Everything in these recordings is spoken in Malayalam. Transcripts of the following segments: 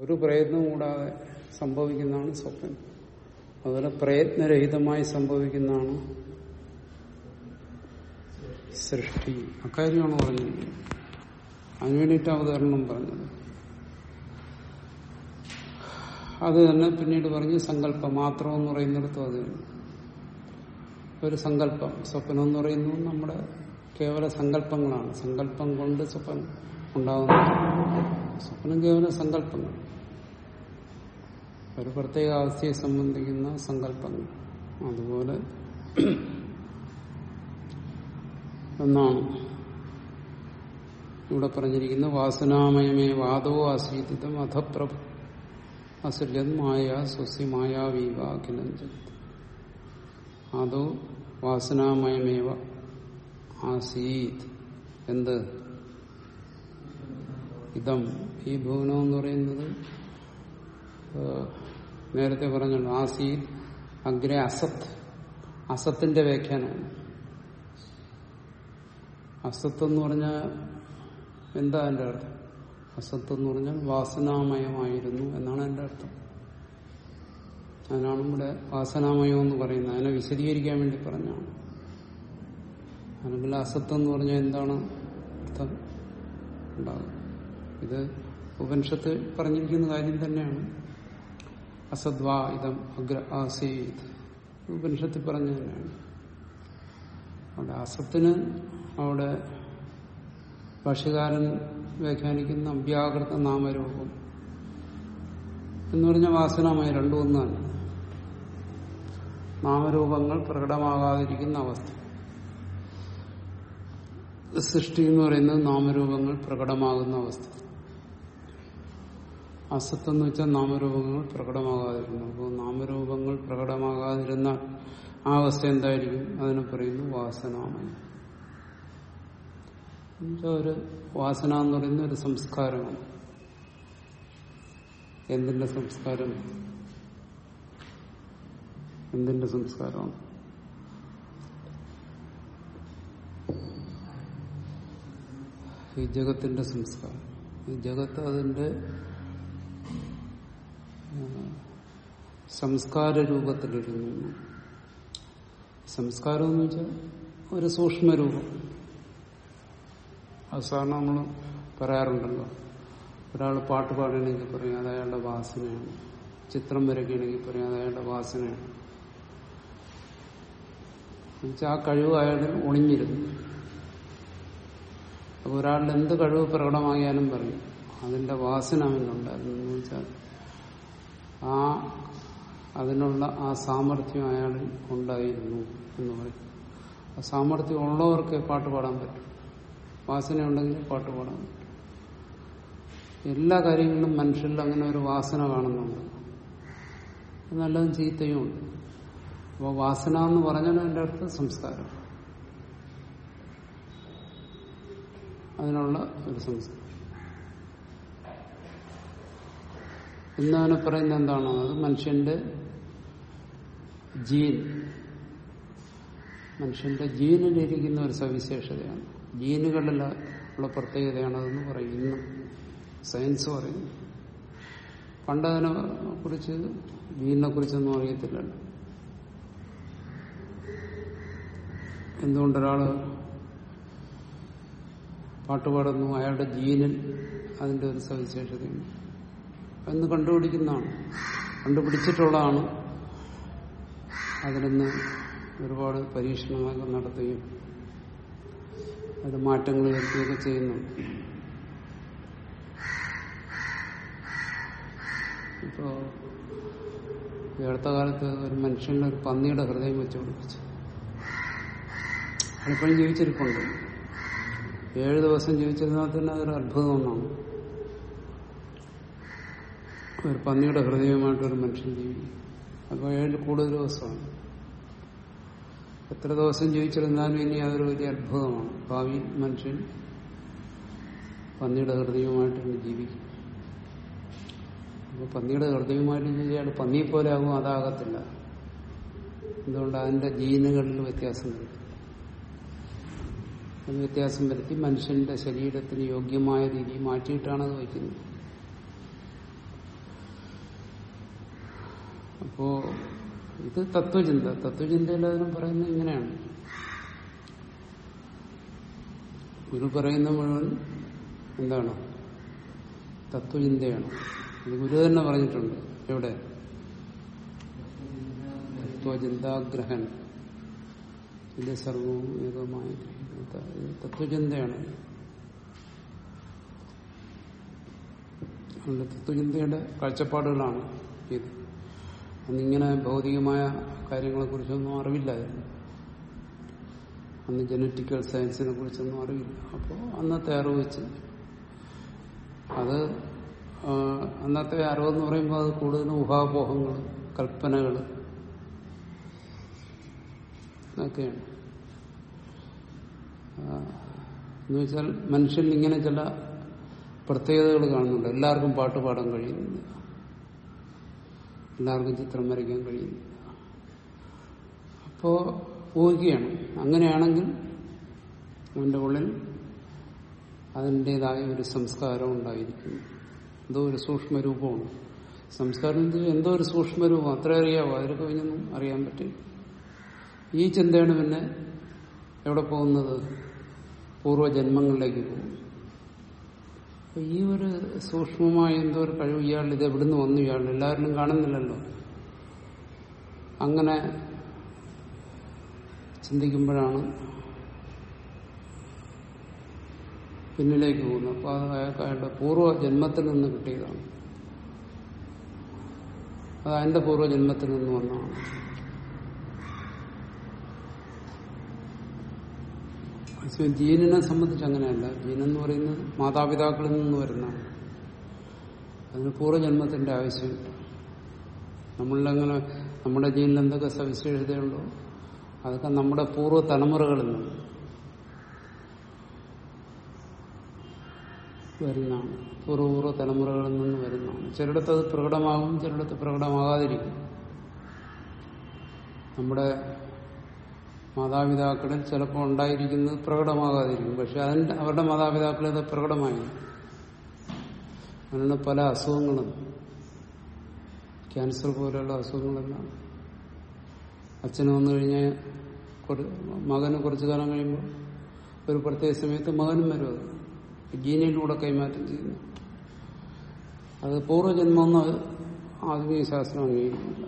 ഒരു പ്രയത്നവും കൂടാതെ സംഭവിക്കുന്നതാണ് സ്വപ്നം അതുപോലെ പ്രയത്നരഹിതമായി സംഭവിക്കുന്നതാണ് സൃഷ്ടി അക്കാര്യമാണ് പറഞ്ഞത് അതിനു വേണ്ടിയിട്ട് അവതരണം പറഞ്ഞത് അത് തന്നെ പിന്നീട് പറഞ്ഞ് സങ്കല്പം മാത്രം എന്ന് പറയുന്നിടത്തും അത് തന്നെ. ഒരു സങ്കല്പം സ്വപ്നം എന്ന് പറയുന്നത് നമ്മുടെ കേവല സങ്കല്പങ്ങളാണ് സങ്കല്പം കൊണ്ട് സ്വപ്നം ഉണ്ടാകുന്നു സ്വപ്നം കേവല സങ്കല്പങ്ങൾ ഒരു പ്രത്യേക അവസ്ഥയെ സംബന്ധിക്കുന്ന സങ്കല്പങ്ങൾ അതുപോലെ എന്നാണ് ഇവിടെ പറഞ്ഞിരിക്കുന്ന വാസനാമയമേ വാദോ ആസീതിതം അധപ്രഭ അസുര്യൻ മായ സ്വസ്യ മായാവീവ അഖിലഞ്ചത് അതോ വാസനാമയമേവ ആസീത് എന്ത് ഇതം ഈ ഭുവനം എന്ന് പറയുന്നത് ഏഹ്, നേരത്തെ പറഞ്ഞല്ലോ ആസീത് അഗ്രേ അസത്ത് അസത്തിന്റെ വ്യാഖ്യാനമാണ് അസത്ത് എന്ന് പറഞ്ഞാൽ എന്താ എന്റെ അർത്ഥം അസത്ത് എന്ന് പറഞ്ഞാൽ വാസനാമയമായിരുന്നു എന്നാണ് എന്റെ അർത്ഥം അതിനാണ് ഇവിടെ വാസനാമയം എന്ന് പറയുന്നത് അതിനെ വിശദീകരിക്കാൻ വേണ്ടി പറഞ്ഞാണ് അല്ലെങ്കിൽ അസത്ത് എന്ന് പറഞ്ഞാൽ എന്താണ് അർത്ഥം ഉണ്ടാകും ഇത് ഉപനിഷത്ത് പറഞ്ഞിരിക്കുന്ന കാര്യം തന്നെയാണ് അസദ്വാ ഇതം അഗ്ര ആസീത് ഉപനിഷത്തിൽ പറഞ്ഞു തന്നെയാണ് അവിടെ അസത്തിന് അവിടെ ഭാഷ്യകാരൻ വ്യാഖ്യാനിക്കുന്ന അവ്യാകൃത നാമരൂപം എന്ന് പറഞ്ഞ വാസനാമയ രണ്ടും ഒന്നാണ് നാമരൂപങ്ങൾ പ്രകടമാകാതിരിക്കുന്ന അവസ്ഥ സൃഷ്ടി എന്ന് പറയുന്നത് നാമരൂപങ്ങൾ പ്രകടമാകുന്ന അവസ്ഥ അസത്ത് എന്ന് വെച്ചാൽ നാമരൂപങ്ങൾ പ്രകടമാകാതിരുന്നു അപ്പോൾ നാമരൂപങ്ങൾ പ്രകടമാകാതിരുന്ന ആ അവസ്ഥ എന്തായിരിക്കും അതിനെ പറയുന്നു വാസനാമയം എന്നുവെച്ചാൽ ഒരു വാസന എന്ന് പറയുന്ന ഒരു സംസ്കാരമാണ് എന്തിന്റെ സംസ്കാരം എന്തിന്റെ സംസ്കാരമാണ് ഈ ജഗത്തിന്റെ സംസ്കാരം ഈ ജഗത്ത് അതിന്റെ ആ, സംസ്കാര രൂപത്തിലിരുന്നു സംസ്കാരം എന്ന് വെച്ചാൽ ഒരു സൂക്ഷ്മരൂപം അത് സാധാരണ നമ്മൾ പറയാറുണ്ടല്ലോ ഒരാൾ പാട്ട് പാടണമെങ്കിൽ പറയും അത് അയാളുടെ വാസനയാണ് ചിത്രം വരയ്ക്കുകയാണെങ്കിൽ പറയും അത് അയാളുടെ വാസനയാണ് എന്നുവെച്ചാൽ ആ കഴിവ് അയാളിൽ ഒളിഞ്ഞിരുന്നു അപ്പൊ ഒരാളുടെ എന്ത് കഴിവ് പ്രകടമായാലും പറയും അതിന്റെ വാസന അവനുണ്ടായിരുന്നു എന്ന് വെച്ചാൽ ആ അതിനുള്ള ആ സാമർഥ്യം അയാളിൽ ഉണ്ടായിരുന്നു എന്ന് പറയും ആ സാമർഥ്യം ഉള്ളവർക്ക് പാട്ട് പാടാൻ പറ്റും വാസന ഉണ്ടെങ്കിൽ പാട്ട് പാടാൻ പറ്റും എല്ലാ കാര്യങ്ങളിലും മനുഷ്യരിൽ അങ്ങനെ ഒരു വാസന കാണുന്നുണ്ട് അത് നല്ലതും ചീത്തയും ഉണ്ട് അപ്പോൾ വാസന എന്ന് പറഞ്ഞാൽ അതിന്റെ അർത്ഥം സംസ്കാരം അതിനുള്ള ഒരു സംസ്കാരം ഇന്ന് അവനെ പറയുന്നത് എന്താണോ അത് മനുഷ്യന്റെ ജീൻ മനുഷ്യന്റെ ജീനിലിരിക്കുന്ന ഒരു സവിശേഷതയാണ് ജീനുകളിൽ ഉള്ള പ്രത്യേകതയാണതെന്ന് പറയും ഇന്നും സയൻസ് പറയുന്നു പണ്ട് അതിനെ കുറിച്ച് ജീനിനെ കുറിച്ചൊന്നും അറിയത്തില്ലല്ലോ എന്തുകൊണ്ടൊരാള് പാട്ട് പാടുന്നു അയാളുടെ ജീനിൽ അതിന്റെ ഒരു സവിശേഷതയുണ്ട് എന്ന് കണ്ടുപിടിക്കുന്നതാണ് കണ്ടുപിടിച്ചിട്ടുള്ളതാണ് അതിലൊന്ന് ഒരുപാട് പരീക്ഷണങ്ങളൊക്കെ നടത്തുകയും അത് മാറ്റങ്ങൾ വരുത്തുകയൊക്കെ ചെയ്യുന്നുണ്ട് ഇപ്പോ ഈ അടുത്ത കാലത്ത് ഒരു മനുഷ്യന്റെ ഒരു പന്നിയുടെ ഹൃദയം വെച്ച് പിടിപ്പിച്ചു അതിപ്പോഴും ജീവിച്ചിരിപ്പുണ്ട് ഏഴ് ദിവസം ജീവിച്ചിരുന്നാൽ തന്നെ അതൊരു അത്ഭുതം ഒന്നാണ് ഒരു പന്നിയുടെ ഹൃദയമായിട്ട് ഒരു മനുഷ്യൻ ജീവിക്കും അപ്പോൾ ഏഴിൽ കൂടുതൽ ദിവസമാണ് എത്ര ദിവസം ജീവിച്ചിരുന്നാലും ഇനി അതൊരു വലിയ അത്ഭുതമാണ് ഭാവി മനുഷ്യൻ പന്നിയുടെ ഹൃദയവുമായിട്ട് ഇനി ജീവിക്കും അപ്പോൾ പന്നിയുടെ ഹൃദയവുമായിട്ട് ജീവിച്ചാൽ പന്നിയെ പോലെ ആകും അതാകത്തില്ല എന്തുകൊണ്ട് അതിന്റെ ജീനുകളിൽ വ്യത്യാസം വരും അത് വ്യത്യാസം വരുത്തി മനുഷ്യന്റെ ശരീരത്തിന് യോഗ്യമായ രീതിയിൽ മാറ്റിയിട്ടാണ് അത് വയ്ക്കുന്നത് അപ്പോ ഇത് തത്വചിന്ത തത്വചിന്തയിൽ അതിനും പറയുന്നത് ഇങ്ങനെയാണ് ഗുരു പറയുന്ന മുഴുവൻ എന്താണ് തത്വചിന്തയാണ് ഇത് ഗുരു തന്നെ പറഞ്ഞിട്ടുണ്ട് എവിടെ തത്വചിന്താഗ്രഹൻ ഇത് സർവവും ഏകമായ ഇത് തത്വചിന്തയാണ് അതുകൊണ്ട് തത്വചിന്തയുടെ കാഴ്ചപ്പാടുകളാണ് ഇത് അന്നിങ്ങനെ ഭൗതികമായ കാര്യങ്ങളെക്കുറിച്ചൊന്നും അറിവില്ലായിരുന്നു അന്ന് ജനറ്റിക്കൽ സയൻസിനെ കുറിച്ചൊന്നും അറിവില്ല അപ്പോൾ അന്നത്തെ അറിവ് വെച്ച് അത് ആ, അന്നത്തെ അറിവെന്ന് പറയുമ്പോൾ അത് കൂടുതലും ഊഹാപോഹങ്ങൾ കൽപ്പനകൾ ഇതൊക്കെയാണ് ആ, എന്ന് വെച്ചാൽ മനുഷ്യൻ ഇങ്ങനെ ചില പ്രത്യേകതകൾ കാണുന്നുണ്ട് എല്ലാവർക്കും പാട്ട് പാടാൻ കഴിയുന്നില്ല എല്ലാവർക്കും ചിത്രം വരയ്ക്കാൻ കഴിയുന്നില്ല അപ്പോ ഊഹിക്കുകയാണ് അങ്ങനെയാണെങ്കിൽ അവന്റെ ഉള്ളിൽ അതിൻ്റെതായ ഒരു സംസ്കാരം ഉണ്ടായിരിക്കും എന്തോ ഒരു സൂക്ഷ്മരൂപമാണ് സംസ്കാരം എന്ന് വെച്ചാൽ എന്തോ ഒരു സൂക്ഷ്മരൂപം അത്ര അറിയാവോ അതിൽ കഴിഞ്ഞൊന്നും അറിയാൻ പറ്റും ഈ ചിന്തയാണ് പിന്നെ എവിടെ പോകുന്നത് പൂർവ്വജന്മങ്ങളിലേക്ക് പോകും അപ്പൊ ഈ ഒരു സൂക്ഷ്മമായ എന്തോ ഒരു കഴിവ് ഇയാൾ ഇത് എവിടുന്ന് വന്നു ഇയാൾ എല്ലാവരിലും കാണുന്നില്ലല്ലോ അങ്ങനെ ചിന്തിക്കുമ്പോഴാണ് പിന്നിലേക്ക് പോകുന്നത് അപ്പൊ അത് അയാൾക്ക് അയാളുടെ പൂർവ്വ ജന്മത്തിൽ നിന്ന് കിട്ടിയതാണ് അത് അതിന്റെ പൂർവ്വ ജന്മത്തിൽ നിന്ന് വന്നതാണ് പക്ഷേ ജീനിനെ സംബന്ധിച്ച് അങ്ങനെയല്ല ജീനെന്ന് പറയുന്നത് മാതാപിതാക്കളിൽ നിന്ന് വരുന്നതാണ് അതിന് പൂർവ്വജന്മത്തിന്റെ ആവശ്യമില്ല നമ്മളിലങ്ങനെ നമ്മുടെ ജീനിൽ എന്തൊക്കെ സവിശേഷതയുണ്ടോ അതൊക്കെ നമ്മുടെ പൂർവ്വ തലമുറകളിൽ നിന്ന് വരുന്നതാണ് പൂർവ്വപൂർവ്വ തലമുറകളിൽ നിന്ന് വരുന്നതാണ് ചിലയിടത്ത് അത് പ്രകടമാകും ചിലയിടത്ത് പ്രകടമാകാതിരിക്കും നമ്മുടെ മാതാപിതാക്കളിൽ ചിലപ്പോൾ ഉണ്ടായിരിക്കുന്നത് പ്രകടമാകാതിരിക്കും പക്ഷെ അതിന്റെ അവരുടെ മാതാപിതാക്കളിൽ അത് പ്രകടമായി അങ്ങനെയാണ് പല അസുഖങ്ങളും ക്യാൻസർ പോലെയുള്ള അസുഖങ്ങളെല്ലാം അച്ഛന് വന്നു കഴിഞ്ഞാൽ കുറ- മകന് കുറച്ചു കാലം കഴിയുമ്പോൾ ഒരു പ്രത്യേക സമയത്ത് മകനും വരും അത് ജീനിലൂടെ കൈമാറ്റം ചെയ്യുന്നു അത് പൂർവ്വജന്മമൊന്നും അത് ആധുനിക ശാസ്ത്രം അംഗീകരിക്കുന്നില്ല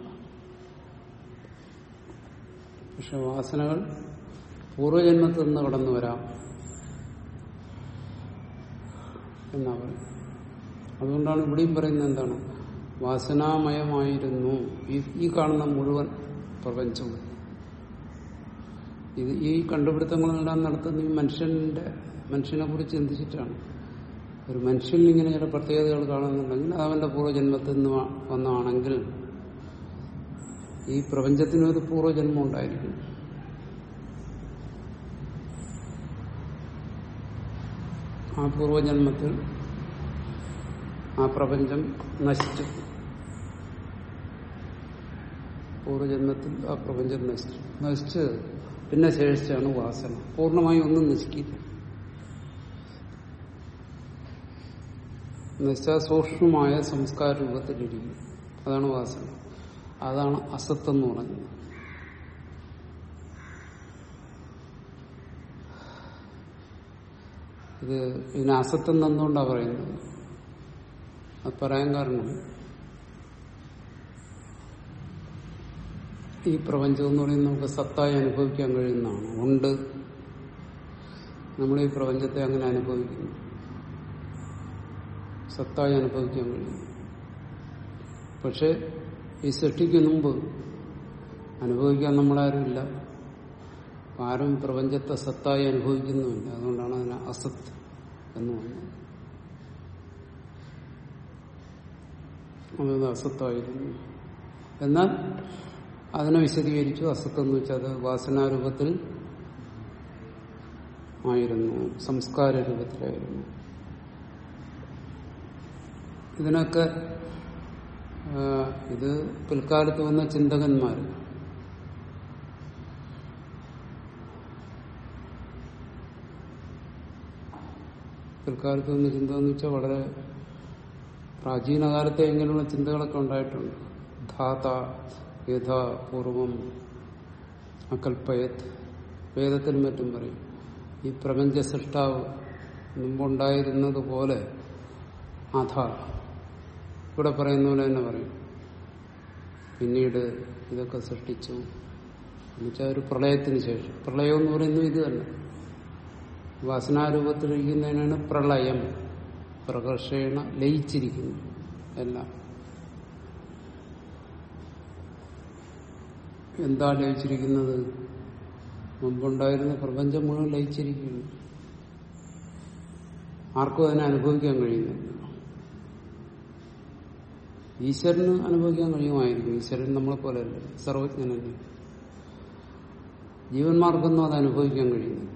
പക്ഷെ വാസനകൾ പൂർവ്വജന്മത്തിൽ നിന്ന് കടന്നു വരാം എന്നാ പറയും അതുകൊണ്ടാണ് ഇവിടെയും പറയുന്നത് എന്താണ് വാസനാമയമായിരുന്നു ഈ ഈ കാണുന്ന മുഴുവൻ പ്രപഞ്ചവും ഇത് ഈ കണ്ടുപിടുത്തങ്ങളെല്ലാം നടത്തുന്ന ഈ മനുഷ്യന്റെ മനുഷ്യനെ കുറിച്ച് ചിന്തിച്ചിട്ടാണ് ഒരു മനുഷ്യനിൽ ഇങ്ങനെ ചില പ്രത്യേകതകൾ കാണുന്നുണ്ടെങ്കിൽ അത് അവന്റെ പൂർവ്വജന്മത്തിൽ നിന്ന് വ- വന്നതാണെങ്കിൽ ഈ പ്രപഞ്ചത്തിന് ഒരു പൂർവ്വജന്മം ഉണ്ടായിരിക്കും ആ പൂർവ്വജന്മത്തിൽ ആ പ്രപഞ്ചം നശിച്ചു പൂർവ്വജന്മത്തിൽ ആ പ്രപഞ്ചം നശിച്ചു നശിച്ച് പിന്നെ ശേഷിച്ചാണ് വാസന പൂർണ്ണമായി ഒന്നും നശിക്കില്ല എന്നുവെച്ചാൽ സൂക്ഷ്മമായ സംസ്കാര രൂപത്തിലിരിക്കും അതാണ് വാസന അതാണ് അസത്ത് എന്ന് പറയുന്നത് ഇത് ഇതിന് അസത്വം എന്തുകൊണ്ടാണ് പറയുന്നത് അത് പറയാൻ കാരണം ഈ പ്രപഞ്ചം എന്ന് പറയുന്നത് നമുക്ക് സത്തായി അനുഭവിക്കാൻ കഴിയുന്നതാണ് ഉണ്ട് നമ്മൾ ഈ പ്രപഞ്ചത്തെ അങ്ങനെ അനുഭവിക്കുന്നു സത്തായി അനുഭവിക്കാൻ കഴിയും പക്ഷെ ഈ സൃഷ്ടിക്ക് മുമ്പ് അനുഭവിക്കാൻ നമ്മളാരുമില്ല ആരും പ്രപഞ്ചത്തെ സത്തായി അനുഭവിക്കുന്നുമില്ല അതുകൊണ്ടാണ് അതിന് അസത്ത് എന്ന് പറയുന്നത് അത് അസത്തായിരുന്നു എന്നാൽ അതിനെ വിശദീകരിച്ചു അസത്ത് എന്ന് വെച്ചാൽ അത് വാസനാരൂപത്തിൽ ആയിരുന്നു സംസ്കാര രൂപത്തിലായിരുന്നു ഇതിനൊക്കെ ആ, ഇത് പിൽക്കാലത്ത് വന്ന ചിന്തകന്മാർ പിൽക്കാലത്ത് വന്ന ചിന്ത എന്ന് വെച്ചാൽ വളരെ പ്രാചീന കാലത്തെ ഇങ്ങനെയുള്ള ചിന്തകളൊക്കെ ഉണ്ടായിട്ടുണ്ട് ധാത യഥാ പൂർവം അകൽപ്പയത് വേദത്തിനും മറ്റും പറയും ഈ പ്രപഞ്ച സൃഷ്ടാവ് മുമ്പുണ്ടായിരുന്നത് പോലെ അധ ഇവിടെ പറയുന്ന പോലെ തന്നെ പറയും പിന്നീട് ഇതൊക്കെ സൃഷ്ടിച്ചു എന്നുവെച്ചാൽ ഒരു പ്രളയത്തിന് ശേഷം പ്രളയം എന്ന് പറയുന്നത് ഇത് തന്നെ വാസനാരൂപത്തിലിരിക്കുന്നതിനാണ് പ്രളയം പ്രകർഷേണ ലയിച്ചിരിക്കുന്നു എല്ലാം എന്താ ലയിച്ചിരിക്കുന്നത് മുമ്പുണ്ടായിരുന്ന പ്രപഞ്ചം മുഴുവൻ ലയിച്ചിരിക്കുന്നു ആർക്കും അതിനെ അനുഭവിക്കാൻ കഴിയുന്നില്ല ഈശ്വരന് അനുഭവിക്കാൻ കഴിയുമായിരിക്കും ഈശ്വരൻ നമ്മളെ പോലെയല്ല സർവജ്ഞനല്ലേ ജീവന്മാർക്കൊന്നും അത് അനുഭവിക്കാൻ കഴിയുന്നില്ല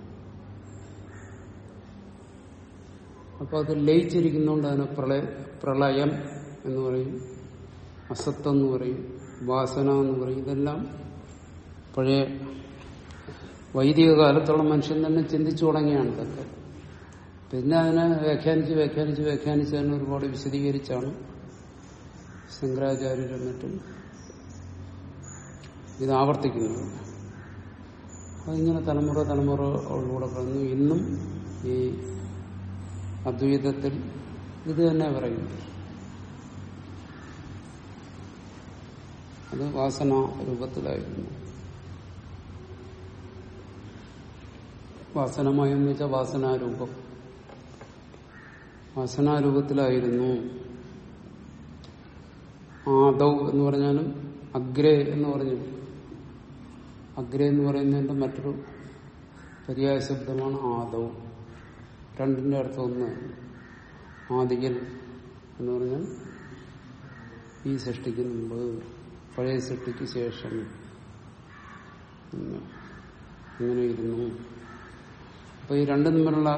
അപ്പൊ അത് ലയിച്ചിരിക്കുന്നതുകൊണ്ട് അതിനെ പ്രളയ പ്രളയം എന്ന് പറയും അസത്ത് എന്ന് പറയും വാസന എന്ന് പറയും ഇതെല്ലാം പഴയ വൈദിക കാലത്തുള്ള മനുഷ്യൻ തന്നെ ചിന്തിച്ചു തുടങ്ങിയാണ് ഇതൊക്കെ പിന്നെ അതിനെ വ്യാഖ്യാനിച്ച് വ്യാഖ്യാനിച്ച് വ്യാഖ്യാനിച്ച് തന്നെ ഒരുപാട് വിശദീകരിച്ചാണ് ശങ്കരാചാര്യരും മറ്റും ഇത് ആവർത്തിക്കുന്നത് അതിങ്ങനെ തലമുറ തലമുറകളിലൂടെ പറഞ്ഞു ഇന്നും ഈ അദ്വൈതത്തിൽ ഇത് തന്നെ പറയും അത് വാസന രൂപത്തിലായിരുന്നു വാസനമയം എന്ന് വെച്ചാൽ വാസനാരൂപം വാസനാരൂപത്തിലായിരുന്നു ആദൗ എന്ന് പറഞ്ഞാലും അഗ്രേ എന്ന് പറഞ്ഞു അഗ്രേ എന്ന് പറയുന്നതിന്റെ മറ്റൊരു പര്യായ ശബ്ദമാണ് ആദൗ രണ്ടിന്റെ അർത്ഥം ഒന്ന് ആദികൻ എന്ന് പറഞ്ഞാൽ ഈ സൃഷ്ടിക്ക് മുമ്പ് പഴയ സൃഷ്ടിക്ക് ശേഷം ഇങ്ങനെ ഇരുന്നു അപ്പൊ ഈ രണ്ടും തമ്മിലുള്ള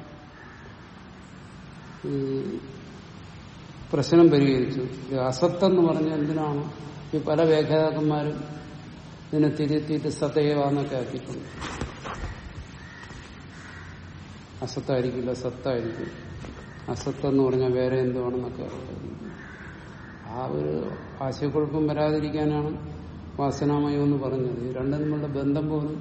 ഈ പ്രശ്നം പരിഹരിച്ചു ഇത് അസത്തെന്ന് പറഞ്ഞ എന്തിനാണ് ഈ പല വ്യാഖ്യാതാക്കന്മാരും ഇതിനെ തിരുത്തിയിട്ട് സത്തയവാന്നൊക്കെ ആക്കിയിട്ടുണ്ട് അസത്തായിരിക്കില്ല സത്തായിരിക്കും അസത്തെന്ന് പറഞ്ഞാൽ വേറെ എന്തുവാണെന്നൊക്കെ ആ ഒരു ആശയക്കുഴപ്പം വരാതിരിക്കാനാണ് വാസനാമയം എന്ന് പറഞ്ഞത് ഈ രണ്ടും തമ്മിലുള്ള ബന്ധം പോലും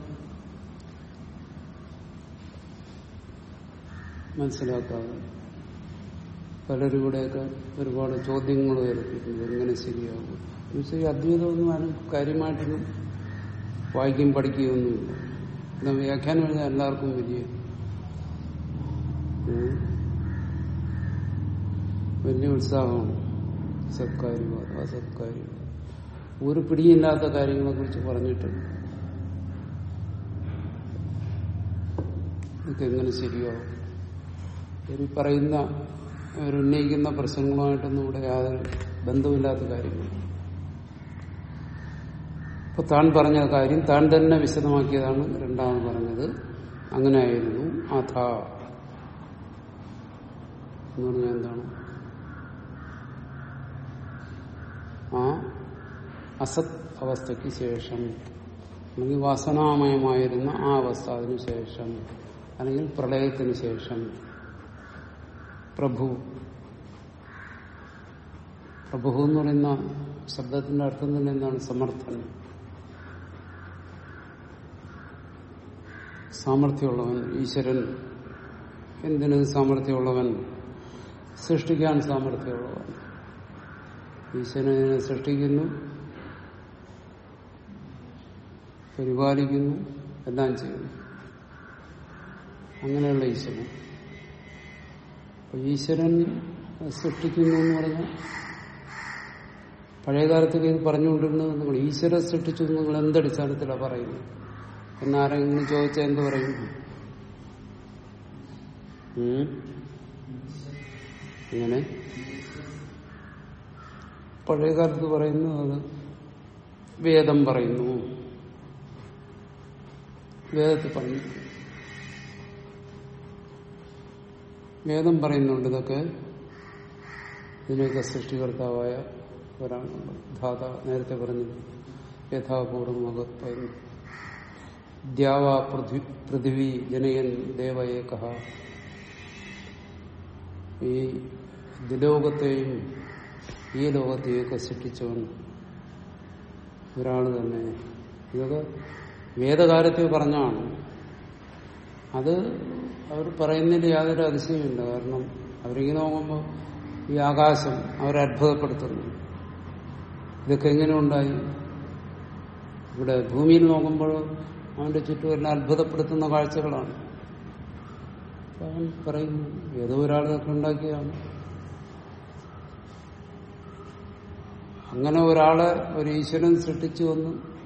മനസ്സിലാക്കാതെ പലരും ഇവിടെയൊക്കെ ഒരുപാട് ചോദ്യങ്ങൾ ഉയർത്തിയിട്ടുണ്ട് എങ്ങനെ ശരിയാകും എന്നുവെച്ചാൽ ഈ അദ്വൈതമൊന്നും ആരും കാര്യമായിട്ടൊന്നും വായിക്കുകയും പഠിക്കുകയൊന്നുമില്ല എന്താ വ്യാഖ്യാനം എഴുതാൻ എല്ലാവർക്കും വലിയ ഉം, വലിയ ഉത്സാഹമാണ് സത്കാര്യവാദം അസത്കാര്യവാദം ഒരു പിടിയില്ലാത്ത കാര്യങ്ങളെ കുറിച്ച് പറഞ്ഞിട്ട് ഇതൊക്കെ എങ്ങനെ ശരിയാവും ഈ പറയുന്ന അവർ ഉന്നയിക്കുന്ന പ്രശ്നങ്ങളുമായിട്ടൊന്നും ഇവിടെ യാതൊരു ബന്ധമില്ലാത്ത കാര്യങ്ങൾ അപ്പൊ താൻ പറഞ്ഞ കാര്യം താൻ തന്നെ വിശദമാക്കിയതാണ് രണ്ടാമത് പറഞ്ഞത് അങ്ങനെയായിരുന്നു അഥ എന്ന് പറഞ്ഞാൽ എന്താണ് ആ അസത് അവസ്ഥയ്ക്ക് ശേഷം അല്ലെങ്കിൽ വാസനാമയമായിരുന്ന ആ അവസ്ഥ അതിനു ശേഷം അല്ലെങ്കിൽ പ്രളയത്തിന് ശേഷം പ്രഭു പ്രഭു എന്ന് പറയുന്ന ശബ്ദത്തിന്റെ അർത്ഥം തന്നെ എന്താണ് സമർത്ഥൻ സാമർഥ്യമുള്ളവൻ ഈശ്വരൻ എന്തിന് സാമർഥ്യമുള്ളവൻ സൃഷ്ടിക്കാൻ സാമർഥ്യമുള്ളവൻ ഈശ്വരനെ സൃഷ്ടിക്കുന്നു പരിപാലിക്കുന്നു എല്ലാം ചെയ്യുന്നു അങ്ങനെയുള്ള ഈശ്വരൻ അപ്പൊ ഈശ്വരൻ സൃഷ്ടിക്കുന്നു എന്ന് പറഞ്ഞാൽ പഴയകാലത്തൊക്കെ ഇത് പറഞ്ഞുകൊണ്ടിരുന്നത് നിങ്ങൾ ഈശ്വരൻ സൃഷ്ടിച്ചു എന്ന് നിങ്ങൾ എന്തടിസ്ഥാനത്തിലാണ് പറയുന്നത് എന്നാരെങ്കിലും ചോദിച്ചാൽ എന്ത് പറയും ഉം? ഇങ്ങനെ പഴയകാലത്ത് പറയുന്നത് അത് വേദം പറയുന്നു വേദത്തിൽ പറഞ്ഞു വേദം പറയുന്നുണ്ട് ഇതൊക്കെ ഇതിനെയൊക്കെ സൃഷ്ടികർത്താവായ ഒരാളുണ്ട് ധാത നേരത്തെ പറഞ്ഞു യഥാപൂർവം മഹത്വം ദ്യാവ പൃഥ്വി പൃഥിവി ജനയൻ ദേവയേക ഈ ദിലോകത്തെയും ഈ ലോകത്തെയൊക്കെ സൃഷ്ടിച്ചവൻ ഒരാൾ തന്നെ ഇതൊക്കെ വേദകാലത്തിൽ പറഞ്ഞാണ് അത് അവർ പറയുന്നതിൽ യാതൊരു അതിശയമില്ല കാരണം അവരിങ്ങനെ നോക്കുമ്പോൾ ഈ ആകാശം അവരെ അത്ഭുതപ്പെടുത്തുന്നു ഇതൊക്കെ എങ്ങനെ ഉണ്ടായി ഇവിടെ ഭൂമിയിൽ നോക്കുമ്പോൾ അവന്റെ ചുറ്റും എല്ലാം അത്ഭുതപ്പെടുത്തുന്ന കാഴ്ചകളാണ് അപ്പൊ അവൻ പറയുന്നു ഏതോ ഒരാൾ ഇതൊക്കെ ഉണ്ടാക്കിയതാണ് അങ്ങനെ ഒരാളെ ഒരു ഈശ്വരൻ സൃഷ്ടിച്ചു വന്ന്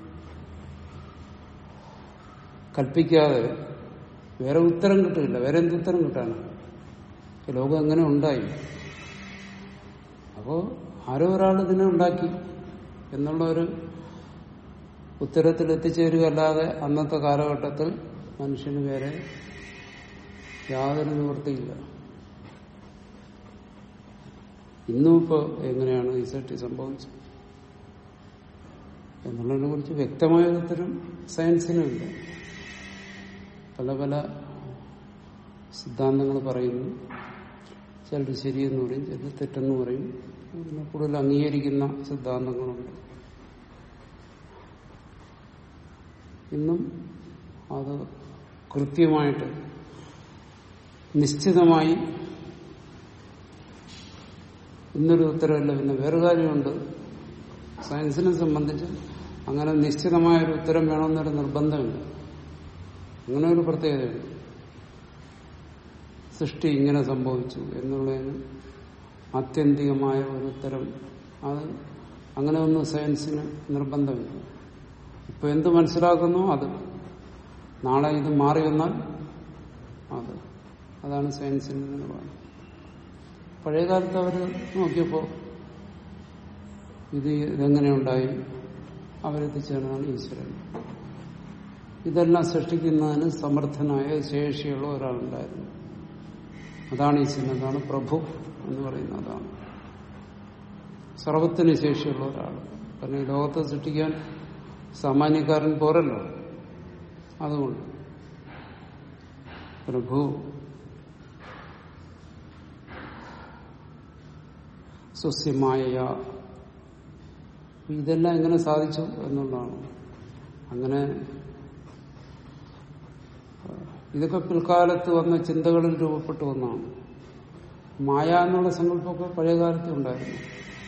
കൽപ്പിക്കാതെ വേറെ ഉത്തരം കിട്ടില്ല വേറെ എന്ത് ഉത്തരം കിട്ടാണ് ഈ ലോകം എങ്ങനെ ഉണ്ടായി അപ്പോ ആരോ ഒരാൾ ഇതിനെ ഉണ്ടാക്കി എന്നുള്ള ഒരു ഉത്തരത്തിൽ എത്തിച്ചേരുക അല്ലാതെ അന്നത്തെ കാലഘട്ടത്തിൽ മനുഷ്യന് വേറെ യാതൊരു നിവൃത്തിയില്ല ഇന്നും ഇപ്പോൾ എങ്ങനെയാണ് ഈ സൃഷ്ടി സംഭവിച്ചത് എന്നുള്ളതിനെ കുറിച്ച് വ്യക്തമായ ഒരു ഉത്തരം സയൻസിനുമില്ല പല പല സിദ്ധാന്തങ്ങൾ പറയുന്നു ചിലർ ശരിയെന്ന് പറയും ചിലർ തെറ്റെന്ന് പറയും പിന്നെ കൂടുതൽ അംഗീകരിക്കുന്ന സിദ്ധാന്തങ്ങളുണ്ട് ഇന്നും അത് കൃത്യമായിട്ട് നിശ്ചിതമായി ഇന്നൊരു ഉത്തരവില്ല പിന്നെ വേറെ കാര്യമുണ്ട് സയൻസിനെ സംബന്ധിച്ച് അങ്ങനെ നിശ്ചിതമായ ഒരു ഉത്തരം വേണമെന്നൊരു നിർബന്ധമില്ല അങ്ങനെ ഒരു പ്രത്യേകതയുണ്ട് സൃഷ്ടി ഇങ്ങനെ സംഭവിച്ചു എന്നുള്ളതിന് ആത്യന്തികമായ ഒരു ഉത്തരം അത് അങ്ങനെ ഒന്നും സയൻസിന് നിർബന്ധമില്ല ഇപ്പൊ എന്ത് മനസ്സിലാക്കുന്നു അത് നാളെ ഇത് മാറി വന്നാൽ അത് അതാണ് സയൻസിന്റെ നിലപാട് പഴയകാലത്ത് അവർ നോക്കിയപ്പോ ഇത് ഇതെങ്ങനെ ഉണ്ടായി അവരെത്തിച്ചേർന്നതാണ് ഈശ്വരൻ ഇതെല്ലാം സൃഷ്ടിക്കുന്നതിന് സമർത്ഥനായ ശേഷിയുള്ള ഒരാളുണ്ടായിരുന്നു അതാണ് ഈശ്വരൻ അതാണ് പ്രഭു എന്ന് പറയുന്നത് അതാണ് സർവത്തിന് ശേഷിയുള്ള ഒരാൾ കാരണം ഈ ലോകത്തെ സൃഷ്ടിക്കാൻ സാമാന്യക്കാരൻ പോരല്ലോ അതുകൊണ്ട് പ്രഭു സ്വസ്യമായ ഇതെല്ലാം എങ്ങനെ സാധിച്ചു എന്നുള്ളതാണ് അങ്ങനെ ഇതൊക്കെ പിൽക്കാലത്ത് വന്ന ചിന്തകളിൽ രൂപപ്പെട്ടു വന്നതാണ് മായ എന്നുള്ള സങ്കല്പമൊക്കെ പഴയകാലത്ത് ഉണ്ടായിരുന്നു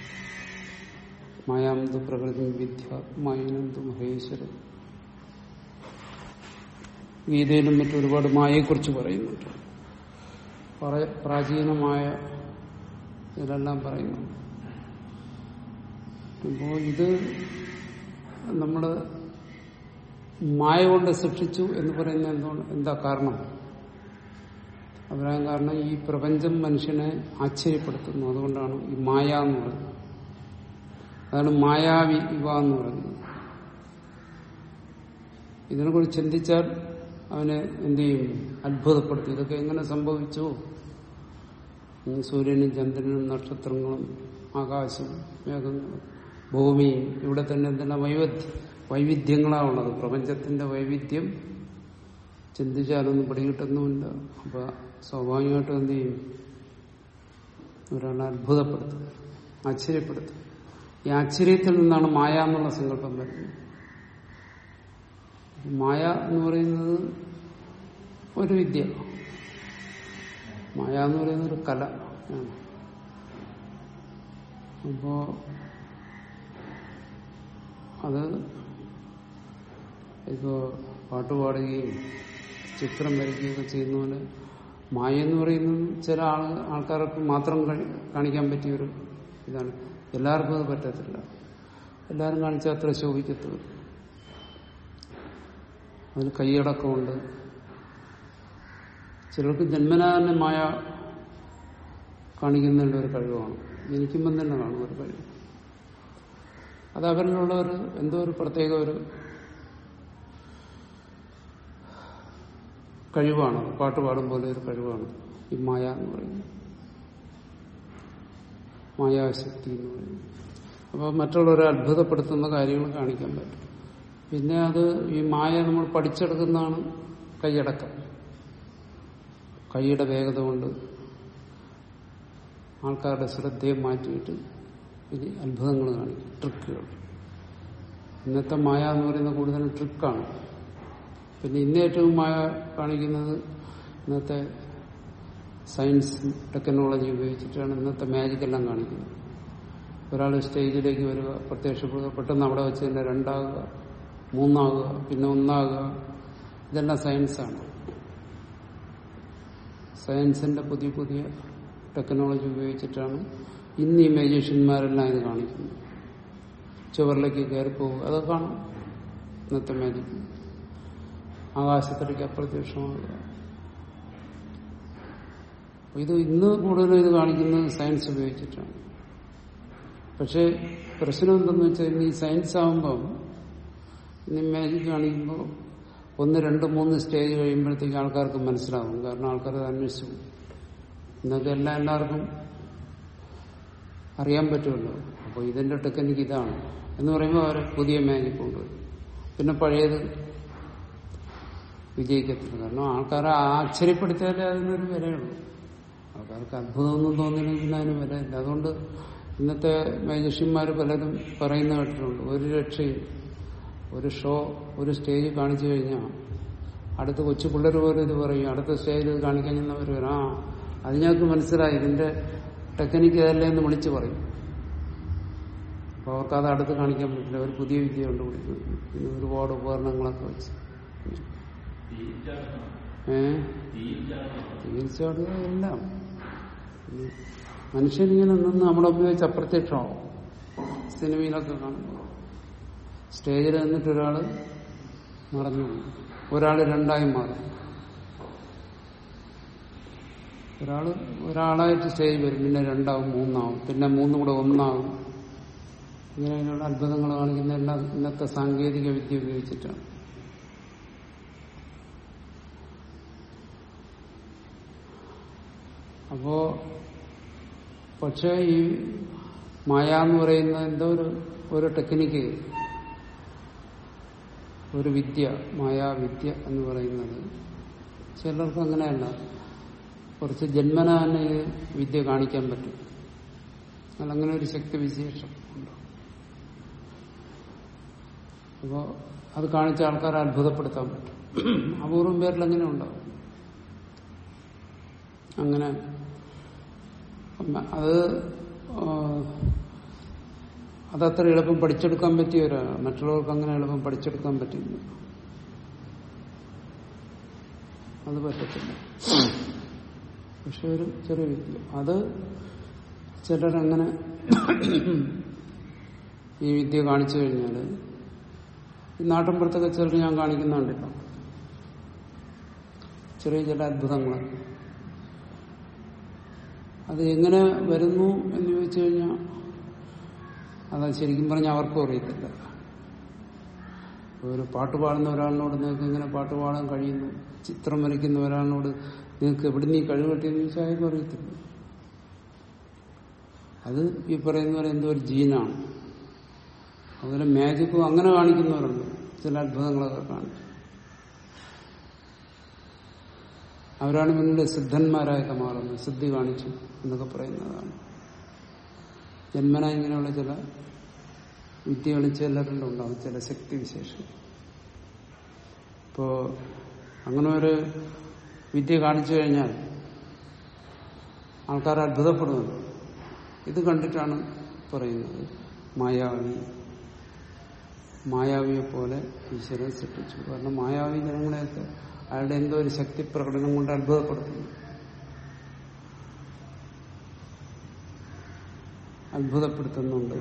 മായാന്തു പ്രകൃതി വിദ്യ മായനന്തു മഹേശ്വരൻ ഗീതയിലും മറ്റും ഒരുപാട് മായയെക്കുറിച്ച് പറയുന്നുണ്ട് പറ- പ്രാചീനമായ ഇതിലെല്ലാം പറയുന്നു അപ്പോ ഇത് നമ്മള് മായ കൊണ്ട് സൃഷ്ടിച്ചു എന്ന് പറയുന്ന എന്തുകൊണ്ട് എന്താ കാരണം അഭിപ്രായം കാരണം ഈ പ്രപഞ്ചം മനുഷ്യനെ ആശ്ചര്യപ്പെടുത്തുന്നു അതുകൊണ്ടാണ് ഈ മായ എന്ന് പറയുന്നത് അതാണ് മായാവി ഇവ എന്ന് പറയുന്നത് ഇതിനെക്കുറിച്ച് ചിന്തിച്ചാൽ അവനെ എന്ത് ചെയ്യും അത്ഭുതപ്പെടുത്തും ഇതൊക്കെ എങ്ങനെ സംഭവിച്ചു ഈ സൂര്യനും ചന്ദ്രനും നക്ഷത്രങ്ങളും ആകാശവും മേഘങ്ങളും ഭൂമിയും ഇവിടെ തന്നെ എന്തെല്ലാം വൈവിധ്യ വൈവിധ്യങ്ങളാണുള്ളത് പ്രപഞ്ചത്തിന്റെ വൈവിധ്യം ചിന്തിച്ചാലൊന്നും പിടികിട്ടുന്നുമില്ല അപ്പൊ സ്വാഭാവികമായിട്ടും എന്ത് ചെയ്യും ഒരാളെ അത്ഭുതപ്പെടുത്തും ആശ്ചര്യപ്പെടുത്തും ഈ ആശ്ചര്യത്തിൽ നിന്നാണ് മായ എന്നുള്ള സങ്കല്പം വരുന്നത് മായ എന്ന് പറയുന്നത് ഒരു വിദ്യ മായ എന്ന് പറയുന്നത് ഒരു കല ആണ് അപ്പോ അത് ഇപ്പോ പാട്ട് പാടുകയും ചിത്രം വരയ്ക്കുകയൊക്കെ ചെയ്യുന്ന പോലെ മായ എന്ന് പറയുന്നത് ചില ആൾ ആൾക്കാർക്ക് മാത്രം കഴി- കാണിക്കാൻ പറ്റിയ ഒരു ഇതാണ് എല്ലാവർക്കും അത് പറ്റത്തില്ല എല്ലാവരും കാണിച്ചാൽ അത്ര ശോഭിക്കത്തുമില്ല അതിന് കൈയടക്കമുണ്ട് ചിലർക്ക് ജന്മനാ തന്നെ മായ കാണിക്കുന്നതിന്റെ ഒരു കഴിവാണ് ജനിക്കുമ്പം തന്നെ കാണും ഒരു കഴിവ് അത് അവരിലുള്ള ഒരു എന്തോ ഒരു പ്രത്യേക ഒരു കഴിവാണ് പാട്ട് പാടും പോലെ ഒരു കഴിവാണ് ഈ മായ എന്ന് പറയുന്നത് മായാശക്തി എന്ന് പറയുന്നത് അപ്പോൾ മറ്റുള്ളവരെ അത്ഭുതപ്പെടുത്തുന്ന കാര്യങ്ങൾ കാണിക്കാൻ പറ്റും പിന്നെ അത് ഈ മായ നമ്മൾ പഠിച്ചെടുക്കുന്നതാണ് കൈയടക്കം കൈയുടെ വേഗത കൊണ്ട് ആൾക്കാരുടെ ശ്രദ്ധയെ മാറ്റിയിട്ട് ഇനി അത്ഭുതങ്ങൾ കാണിക്കും ട്രിക്കുകൾ ഇന്നത്തെ മായ എന്ന് പറയുന്നത് കൂടുതലും ട്രിക്കാണ് പിന്നെ ഇന്ന് ഏറ്റവും മായ കാണിക്കുന്നത് ഇന്നത്തെ സയൻസ് ടെക്നോളജി ഉപയോഗിച്ചിട്ടാണ് ഇന്നത്തെ മാജിക് എല്ലാം കാണിക്കുന്നത് ഒരാൾ സ്റ്റേജിലേക്ക് വരിക പ്രത്യക്ഷപ്പെടുക പെട്ടെന്ന് അവിടെ വെച്ച് തന്നെ രണ്ടാകുക മൂന്നാകുക പിന്നെ ഒന്നാകുക ഇതെല്ലാം സയൻസാണ് സയൻസിന്റെ പുതിയ പുതിയ ടെക്നോളജി ഉപയോഗിച്ചിട്ടാണ് ഇന്ന് ഈ മാജീഷ്യന്മാരെല്ലാം ഇത് കാണിക്കുന്നത് ചുവറിലേക്ക് കയറി പോകുക അതൊക്കെ കാണാം ഇന്നത്തെ മാജിക് ആകാശത്തിലേക്ക് അപ്രത്യക്ഷമാകുക അപ്പൊ ഇത് ഇന്ന് കൂടുതലും ഇത് കാണിക്കുന്നത് സയൻസ് ഉപയോഗിച്ചിട്ടാണ് പക്ഷെ പ്രശ്നം എന്തെന്ന് വെച്ചാൽ ഈ സയൻസ് ആകുമ്പം ഇനി മാജിക് കാണിക്കുമ്പോൾ ഒന്ന് രണ്ട് മൂന്ന് സ്റ്റേജ് കഴിയുമ്പോഴത്തേക്ക് ആൾക്കാർക്ക് മനസ്സിലാവും കാരണം ആൾക്കാർ അത് അന്വേഷിച്ചു പോകും. ഇന്നത്തെ എല്ലാം എല്ലാവർക്കും അറിയാൻ പറ്റുമല്ലോ അപ്പോൾ ഇതിന്റെ ടെക്നിക്ക് ഇതാണ് എന്ന് പറയുമ്പോൾ അവർ പുതിയ മാജിക് കൊണ്ടുവരും പിന്നെ പഴയത് വിജയിക്കത്തില്ല കാരണം ആൾക്കാരെ ആശ്ചര്യപ്പെടുത്തിയാലേ അതിനൊരു വിലയുള്ളൂ ആൾക്കാർക്ക് അത്ഭുതമൊന്നും തോന്നിയില്ലെങ്കിൽ പിന്നെ അതിന് വിലയില്ല അതുകൊണ്ട് ഇന്നത്തെ മാജിഷ്യന്മാർ പലരും പറയുന്ന കേട്ടിട്ടുണ്ട് ഒരു രക്ഷയും ഒരു ഷോ ഒരു സ്റ്റേജ് കാണിച്ചു കഴിഞ്ഞാൽ അടുത്ത കൊച്ചു പിള്ളേർ പോലും ഇത് പറയും അടുത്ത സ്റ്റേജിൽ ഇത് കാണിക്കാൻ ചെന്നവർ വരും ആ അത് ഞങ്ങൾക്ക് മനസ്സിലായി ഇതിന്റെ ടെക്നിക്ക് ഇതല്ലേ എന്ന് വിളിച്ചു പറയും അപ്പോൾ അവർക്ക് അത് അടുത്ത് കാണിക്കാൻ പറ്റില്ല ഒരു പുതിയ വിദ്യ കണ്ടുപിടിക്കും പിന്നെ ഒരുപാട് ഉപകരണങ്ങളൊക്കെ വെച്ച് ഏ തീർച്ചയായിട്ടും എല്ലാം ഈ മനുഷ്യനിങ്ങനെ നിന്ന് നമ്മുടെ ഉപയോഗിച്ച് അപ്രത്യക്ഷമാവും സിനിമയിലൊക്കെ കാണുമ്പോൾ സ്റ്റേജിൽ നിന്നിട്ട് ഒരാള് മറഞ്ഞു പോകും. ഒരാള് രണ്ടായി മാറും ഒരാള് ഒരാളായിട്ട് സ്റ്റേജ് വരും പിന്നെ രണ്ടാവും മൂന്നാവും പിന്നെ മൂന്നും കൂടെ ഒന്നാവും ഇങ്ങനെയുള്ള അത്ഭുതങ്ങൾ കാണിക്കുന്ന എല്ലാം ഇന്നത്തെ സാങ്കേതിക വിദ്യ ഉപയോഗിച്ചിട്ടാണ് അപ്പോ പക്ഷേ ഈ മായ എന്ന് പറയുന്ന എന്തോ ഒരു ഒരു ടെക്നിക്ക് ഒരു വിദ്യ മായാവിദ്യ എന്ന് പറയുന്നത് ചിലർക്ക് അങ്ങനെയല്ല കുറച്ച് ജന്മന തന്നെ ഈ വിദ്യ കാണിക്കാൻ പറ്റും എന്നാൽ അങ്ങനെ ഒരു ശക്തി വിശേഷം ഉണ്ട് അപ്പോൾ അത് കാണിച്ച ആൾക്കാരെ അത്ഭുതപ്പെടുത്താൻ പറ്റും അപൂർവം പേരിൽ അങ്ങനെ ഉണ്ടാവും അങ്ങനെ അത് ആ, അതത്ര എളുപ്പം പഠിച്ചെടുക്കാൻ പറ്റിയവരാണ് മറ്റുള്ളവർക്ക് അങ്ങനെ എളുപ്പം പഠിച്ചെടുക്കാൻ പറ്റില്ല അത് പറ്റത്തില്ല പക്ഷെ ഒരു ചെറിയ വിദ്യ അത് ചിലരങ്ങനെ ഈ വിദ്യ കാണിച്ചു കഴിഞ്ഞാൽ ഈ നാട്ടിൻപുറത്തൊക്കെ ചിലർ ഞാൻ കാണിക്കുന്ന കണ്ടിട്ടോ ചെറിയ ചില അത്ഭുതങ്ങൾ അത് എങ്ങനെ വരുന്നു എന്ന് ചോദിച്ചു കഴിഞ്ഞാൽ അത് ശരിക്കും പറഞ്ഞാൽ അവർക്കും അറിയത്തില്ല ഒരു പാട്ട് പാടുന്ന ഒരാളിനോട് നിങ്ങൾക്ക് എങ്ങനെ പാട്ട് പാടാൻ കഴിയുന്നു ചിത്രം വരയ്ക്കുന്ന ഒരാളിനോട് നിങ്ങൾക്ക് എവിടെ നീ കഴിവ് കിട്ടിയെന്ന് ചോദിച്ചാൽ അയാൾക്കും അറിയത്തില്ല അത് ഈ പറയുന്ന പോലെ എന്തോ ഒരു ജീനാണ് അതുപോലെ മാജിക്കും അങ്ങനെ കാണിക്കുന്നവരുണ്ട് ചില അത്ഭുതങ്ങളൊക്കെ കാണിച്ചു അവരാണ് പിന്നീട് സിദ്ധന്മാരായൊക്കെ മാറുന്നത് സിദ്ധി കാണിച്ചു എന്നൊക്കെ പറയുന്നതാണ് ജന്മന ഇങ്ങനെയുള്ള ചില വിദ്യകൾ ചിലരിലും ഉണ്ടാവും ചില ശക്തി വിശേഷം ഇപ്പോ അങ്ങനെ ഒരു വിദ്യ കാണിച്ചു കഴിഞ്ഞാൽ ആൾക്കാർ അത്ഭുതപ്പെടുന്നുണ്ട് ഇത് കണ്ടിട്ടാണ് പറയുന്നത് മായാവി മായാവിയെ പോലെ ഈശ്വരൻ സൃഷ്ടിച്ചു കാരണം മായാവി ജനങ്ങളെയൊക്കെ അയാളുടെ എന്തോ ഒരു ശക്തി പ്രകടനം കൊണ്ട് അത്ഭുതപ്പെടുത്തുന്നു അത്ഭുതപ്പെടുത്തുന്നുണ്ട്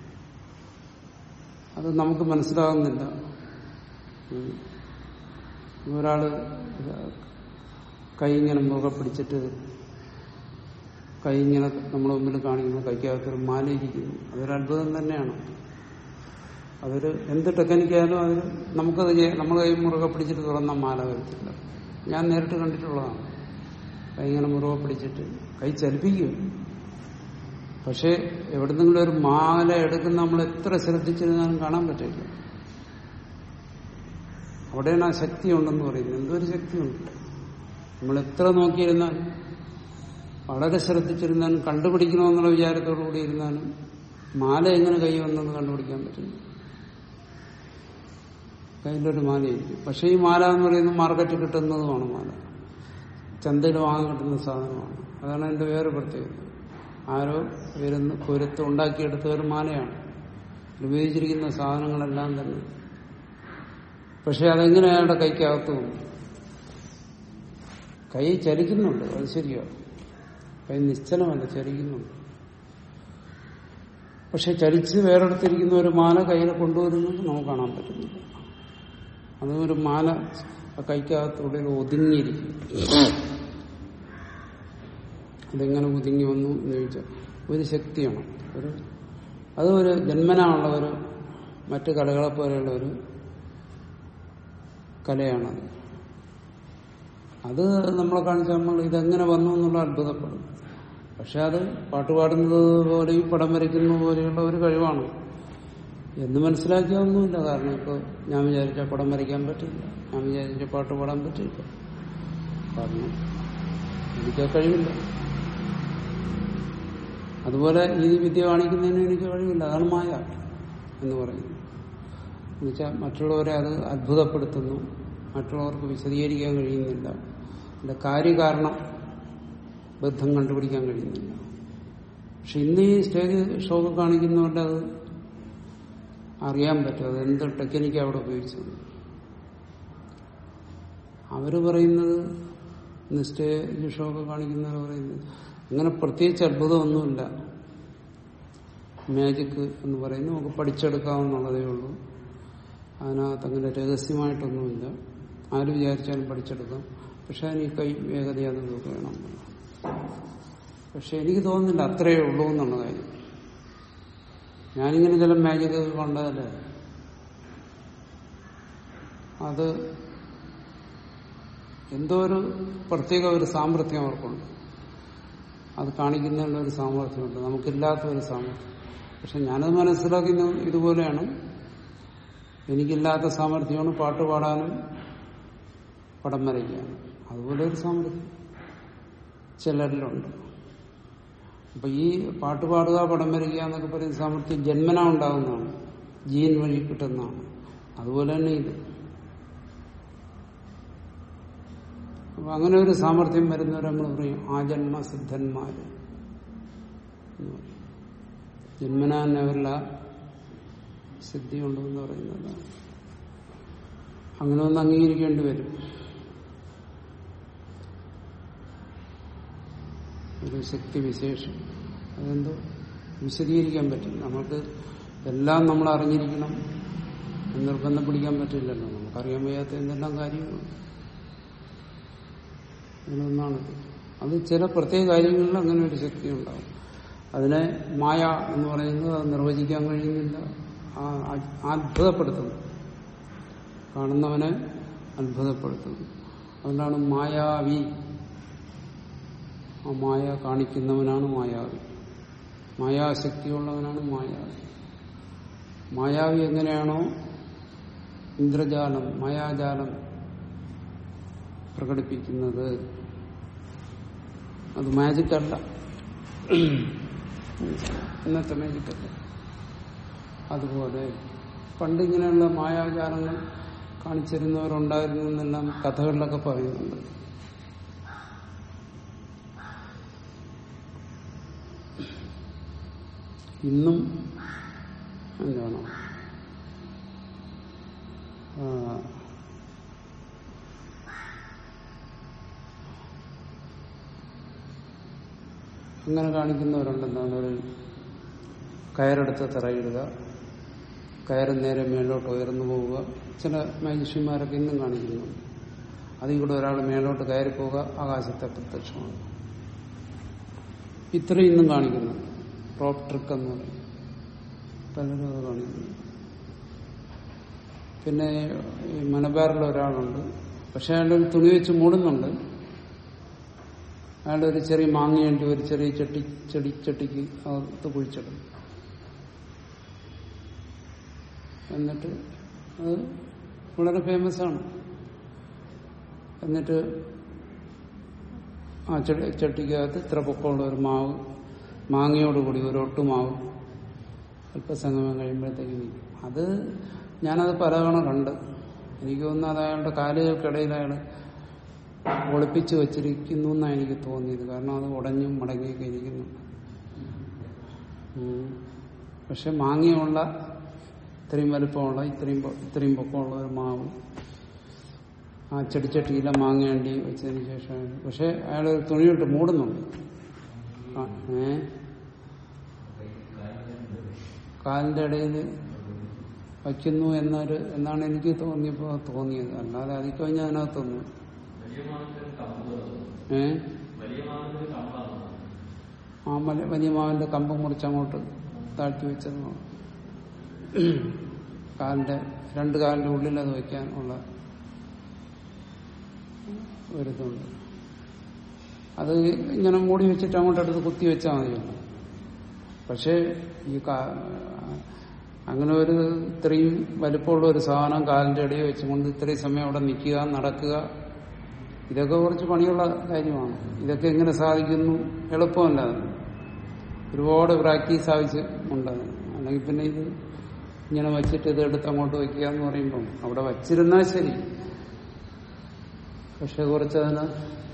അത് നമുക്ക് മനസ്സിലാകുന്നില്ല ഉം. ഒരാള് കൈ ഇങ്ങനെ മുറുകെ പിടിച്ചിട്ട് കൈ ഇങ്ങനെ നമ്മുടെ മുമ്പിൽ കാണിക്കുമ്പോൾ കൈക്കകത്തൊരു മാല ഇരിക്കുന്നു അതൊരു അത്ഭുതം തന്നെയാണ് അതൊരു എന്ത് ടെക്നിക്കായാലും അതിന് നമുക്കത് ചെയ്യാം നമ്മൾ കൈ മുറുകെ പിടിച്ചിട്ട് തുറന്ന മാല വരത്തില്ല ഞാൻ നേരിട്ട് കണ്ടിട്ടുള്ളതാണ് കൈ ഇങ്ങനെ മുറുകെ പിടിച്ചിട്ട് കൈ ചലിപ്പിക്കും പക്ഷെ എവിടുന്നെങ്കിലും ഒരു മാല എടുക്കുന്ന നമ്മൾ എത്ര ശ്രദ്ധിച്ചിരുന്നാലും കാണാൻ പറ്റില്ല അവിടെയാണ് ആ ശക്തി ഉണ്ടെന്ന് പറയുന്നത് എന്തോ ഒരു ശക്തിയുണ്ട് നമ്മൾ എത്ര നോക്കിയിരുന്നാലും വളരെ ശ്രദ്ധിച്ചിരുന്നാലും കണ്ടുപിടിക്കണമെന്നുള്ള വിചാരത്തോടു കൂടി ഇരുന്നാലും മാല എങ്ങനെ കൈ വന്നെന്ന് കണ്ടുപിടിക്കാൻ പറ്റില്ല കയ്യിലൊരു മാലയായിരിക്കും പക്ഷെ ഈ മാല എന്ന് പറയുന്നത് മാർക്കറ്റിൽ കിട്ടുന്നതുമാണ് മാല ചന്തയിൽ വാങ്ങാൻ കിട്ടുന്ന സാധനമാണ് അതാണ് അതിന്റെ വേറെ പ്രത്യേകത ആരോ വരുന്ന പൊരുത്ത് ഉണ്ടാക്കിയെടുത്ത ഒരു മാലയാണ് ഉപയോഗിച്ചിരിക്കുന്ന സാധനങ്ങളെല്ലാം തന്നെ പക്ഷെ അതെങ്ങനെ അയാളുടെ കൈക്കകത്ത് വന്നു കൈ ചലിക്കുന്നുണ്ട് അത് ശരിയാ കൈ നിശ്ചലമല്ല ചലിക്കുന്നുണ്ട് പക്ഷെ ചലിച്ച് വേറെടുത്തിരിക്കുന്ന ഒരു മാല കയ്യിൽ കൊണ്ടുവരുന്നത് നമുക്ക് കാണാൻ പറ്റുന്നില്ല അത് ഒരു മാല ആ കൈക്കകത്തൂടെ ഒതുങ്ങിയിരിക്കും അതെങ്ങനെ ഒതുങ്ങി വന്നു എന്ന് ചോദിച്ചാൽ ഒരു ശക്തിയാണ് ഒരു അത് ഒരു ജന്മനായുള്ള ഒരു മറ്റു കലകളെ പോലെയുള്ള ഒരു കലയാണത് അത് നമ്മളെ കാണിച്ച നമ്മൾ ഇതെങ്ങനെ വന്നു എന്നുള്ള അത്ഭുതപ്പെടും പക്ഷെ അത് പാട്ടുപാടുന്നത് പോലെയും പടം വരയ്ക്കുന്നത് പോലെയുള്ള ഒരു കഴിവാണ് എന്ന് മനസ്സിലാക്കിയൊന്നുമില്ല കാരണം ഇപ്പോൾ ഞാൻ വിചാരിച്ച പടം വരയ്ക്കാൻ പറ്റില്ല ഞാൻ വിചാരിച്ച പാട്ട് പാടാൻ പറ്റില്ല കാരണം എനിക്ക് ആ കഴിവില്ല അതുപോലെ ഈ വിദ്യ കാണിക്കുന്നതിന് എനിക്ക് കഴിവില്ല അതാണ് മായ എന്ന് പറയുന്നത് എന്നുവെച്ചാൽ മറ്റുള്ളവരെ അത് അത്ഭുതപ്പെടുത്തുന്നു മറ്റുള്ളവർക്ക് വിശദീകരിക്കാൻ കഴിയുന്നില്ല അതിന്റെ കാര്യകാരണം ബന്ധം കണ്ടുപിടിക്കാൻ കഴിയുന്നില്ല പക്ഷെ ഇന്ന് ഈ സ്റ്റേജ് ഷോ കാണിക്കുന്നവരുടെ അത് അറിയാൻ പറ്റും അത് എന്ത് ടെക്നിക്ക് അവിടെ ഉപയോഗിച്ചത് അവര് പറയുന്നത് ഇന്ന് സ്റ്റേജ് ഷോ ഒക്കെ കാണിക്കുന്നവർ പറയുന്നത് അങ്ങനെ പ്രത്യേകിച്ച് അത്ഭുതമൊന്നുമില്ല മാജിക് എന്ന് പറയുന്നത് നമുക്ക് പഠിച്ചെടുക്കാവുന്നുള്ളതേ ഉള്ളൂ അതിനകത്ത് അങ്ങനെ രഹസ്യമായിട്ടൊന്നുമില്ല ആര് വിചാരിച്ചാലും പഠിച്ചെടുക്കാം പക്ഷെ അതിന് ഈ കൈ വേഗതയാണ് വേണം പക്ഷെ എനിക്ക് തോന്നുന്നില്ല അത്രയേ ഉള്ളൂ എന്നുള്ള കാര്യം ഞാനിങ്ങനെ ചില മാജിക് കണ്ടതല്ലേ അത് എന്തോ ഒരു പ്രത്യേക ഒരു സാമർഥ്യം അവർക്കുണ്ട് അത് കാണിക്കുന്നതിനുള്ള ഒരു സാമർഥ്യമുണ്ട് നമുക്കില്ലാത്ത ഒരു സാമർഥ്യം പക്ഷെ ഞാനത് മനസ്സിലാക്കുന്ന ഇതുപോലെയാണ് എനിക്കില്ലാത്ത സാമർഥ്യമാണ് പാട്ട് പാടാനും പടം വരയ്ക്കാനും അതുപോലെ ഒരു സാമർഥ്യം ചിലരിലുണ്ട് അപ്പൊ ഈ പാട്ട് പാടുക പടം വരയ്ക്കുക എന്നൊക്കെ പറയുന്ന സാമർഥ്യം ജന്മന ഉണ്ടാകുന്നതാണ് ജീൻ വഴി കിട്ടുന്നതാണ് അതുപോലെ തന്നെ ഇത് അപ്പൊ അങ്ങനെ ഒരു സാമർഥ്യം വരുന്നവരെ നമ്മൾ പറയും ആജന്മ സിദ്ധന്മാര് എന്ന് പറയും ജന്മന തന്നെ അവരിൽ ആ സിദ്ധി ഉണ്ടെന്ന് പറയുന്നത് അങ്ങനെ ഒന്ന് അംഗീകരിക്കേണ്ടി വരും ഒരു ശക്തി വിശേഷം അതെന്തോ വിശദീകരിക്കാൻ പറ്റില്ല നമുക്ക് എല്ലാം നമ്മൾ അറിഞ്ഞിരിക്കണം എന്ന് നിർബന്ധം പിടിക്കാൻ പറ്റില്ലല്ലോ നമുക്കറിയാൻ വയ്യാത്ത എന്തെല്ലാം കാര്യങ്ങളുണ്ട് അതിനൊന്നാണിത് അത് ചില പ്രത്യേക കാര്യങ്ങളിൽ അങ്ങനെ ഒരു ശക്തി ഉണ്ടാവും അതിനെ മായ എന്ന് പറയുന്നത് അത് നിർവചിക്കാൻ കഴിയുന്നില്ല ആ- അത്ഭുതപ്പെടുത്തുന്നു കാണുന്നവനെ അത്ഭുതപ്പെടുത്തുന്നു അതുകൊണ്ടാണ് മായാവി ആ മായ കാണിക്കുന്നവനാണ് മായാവി മായാശക്തിയുള്ളവനാണ് മായാവി മായാവി എങ്ങനെയാണോ ഇന്ദ്രജാലം മായാജാലം പ്രകടിപ്പിക്കുന്നത് അത് മാജിക് അല്ല ഇന്നത്തെ മാജിക് അല്ല അതുപോലെ പണ്ട് ഇങ്ങനെയുള്ള മായാജാലങ്ങൾ കാണിച്ചിരുന്നവരുണ്ടായിരുന്നു എന്നെല്ലാം കഥകളിലൊക്കെ പറയുന്നുണ്ട് ഇന്നും എന്താണ് ആ, അങ്ങനെ കാണിക്കുന്നവരുണ്ട് എന്താണ് ഒരു കയറെടുത്ത് തറയിടുക കയറ് നേരെ മേലോട്ട് ഉയർന്നു പോവുക ചില മനുഷ്യന്മാരൊക്കെ ഇന്നും കാണിക്കുന്നുണ്ട് അതിൽ കൂടെ ഒരാൾ മേലോട്ട് കയറി പോവുക ആകാശത്തെ പ്രത്യക്ഷമാണ് ഇത്രയും ഇന്നും കാണിക്കുന്നുണ്ട് റോപ്പ് ട്രിക്ക് എന്ന് പറയും പലരും അത് കാണിക്കുന്നു പിന്നെ ഈ മലബാറിലെ ഒരാളുണ്ട് പക്ഷെ അയാളുടെ ഒരു തുണി വെച്ച് മൂടുന്നുണ്ട് അയാളുടെ ഒരു ചെറിയ മാങ്ങയുണ്ട് ഒരു ചെറിയ ചട്ടി ചെടി ചട്ടിക്ക് അകത്ത് കുഴിച്ചിടും എന്നിട്ട് അത് വളരെ ഫേമസ് ആണ് എന്നിട്ട് ആ ചെടി ചട്ടിക്കകത്ത് ഇത്ര പൊക്കമുള്ള ഒരു മാവ് മാങ്ങയോടുകൂടി ഒരു ഒട്ടുമാവ് അല്പസംഗമം കഴിയുമ്പോഴത്തേക്ക് നിൽക്കും അത് ഞാനത് പലതവണ കണ്ട് എനിക്ക് തോന്നുന്നു അത് അയാളുടെ കാലുകൾക്കിടയിൽ അയാൾ ഒളിപ്പിച്ചു വച്ചിരിക്കുന്നു എന്നാണ് എനിക്ക് തോന്നിയത് കാരണം അത് ഉടഞ്ഞും മടങ്ങിയൊക്കെ ഇരിക്കുന്നു ഉം. പക്ഷെ മാങ്ങയുള്ള ഇത്രയും വലുപ്പമുള്ള ഇത്രയും പൊ- ഇത്രയും പൊക്കമുള്ള ഒരു മാവ് ആ ചെടിച്ചട്ടിയിലെ മാങ്ങ അണ്ടി വെച്ചതിന് ശേഷം പക്ഷെ അയാൾ തുണിയിട്ട് മൂടുന്നുണ്ട് ആ, ഏ കാലിന്റെ ഇടയിൽ വയ്ക്കുന്നു എന്നൊരു എന്നാണ് എനിക്ക് തോന്നിയപ്പോ തോന്നിയത് അല്ലാതെ അതിൽ കഴിഞ്ഞാൽ അതിനകത്തൊന്നും ഏ ആ മല- വലിയ മാവിന്റെ കമ്പ് മുറിച്ചങ്ങോട്ട് താഴ്ത്തി വെച്ചതാണ് കാലിന്റെ രണ്ട് കാലിന്റെ ഉള്ളിൽ അത് വെക്കാൻ ഉള്ള ഒരിതുണ്ട് അത് ഇങ്ങനെ മൂടി വെച്ചിട്ട് അങ്ങോട്ട് എടുത്ത് കുത്തി വെച്ചാൽ മതിയല്ലോ പക്ഷേ ഈ കാ- അങ്ങനെ ഒരു ഇത്രയും വലിപ്പമുള്ള ഒരു സാധനം കാലിന്റെ ഇടയിൽ വെച്ചുകൊണ്ട് ഇത്രയും സമയം അവിടെ നിൽക്കുക നടക്കുക ഇതൊക്കെ കുറച്ച് പണിയുള്ള കാര്യമാണ് ഇതൊക്കെ എങ്ങനെ സാധിക്കുന്നു എളുപ്പമല്ല അത് ഒരുപാട് പ്രാക്ടീസ് ആവശ്യമുണ്ട് അതിന്. അല്ലെങ്കിൽ പിന്നെ ഇത് ഇങ്ങനെ വെച്ചിട്ട് ഇത് എടുത്ത് അങ്ങോട്ട് വയ്ക്കുക എന്ന് പറയുമ്പോൾ അവിടെ വച്ചിരുന്നാൽ ശരി പക്ഷെ കുറച്ചതിന്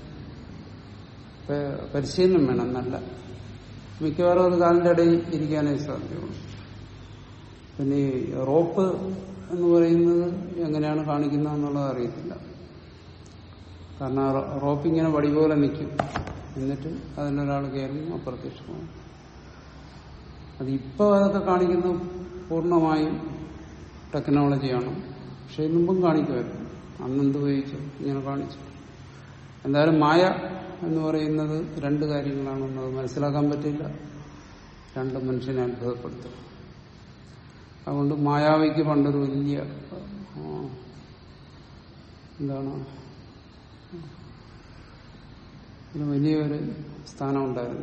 പ- പരിശീലനം വേണം നല്ല മിക്കവാറും അത് കാലിന്റെ ഇടയിൽ ഇരിക്കാനേ സാധ്യമുള്ളൂ പിന്നെ ഈ റോപ്പ് എന്ന് പറയുന്നത് എങ്ങനെയാണ് കാണിക്കുന്നത് എന്നുള്ളത് അറിയത്തില്ല കാരണം ആ റോ- റോപ്പ് ഇങ്ങനെ വടി പോലെ നിൽക്കും എന്നിട്ട് അതിലൊരാൾ കയറി അപ്രത്യക്ഷമാവും അതിപ്പോ അതൊക്കെ കാണിക്കുന്നത് പൂർണ്ണമായും ടെക്നോളജിയാണ് പക്ഷെ ഇത് മുമ്പും കാണിക്കുമായിരുന്നു അന്നെന്ത് ഉപയോഗിച്ചു ഇങ്ങനെ കാണിച്ചു എന്തായാലും മായ എന്ന് പറയുന്നത് രണ്ട് കാര്യങ്ങളാണെന്നത് മനസ്സിലാക്കാൻ പറ്റില്ല രണ്ട് മനുഷ്യനെ അത്ഭുതപ്പെടുത്തും അതുകൊണ്ട് മായാവിക്ക് പണ്ടൊരു വലിയ ആ, എന്താണ് ഒരു വലിയൊരു സ്ഥാനം ഉണ്ടായിരുന്നു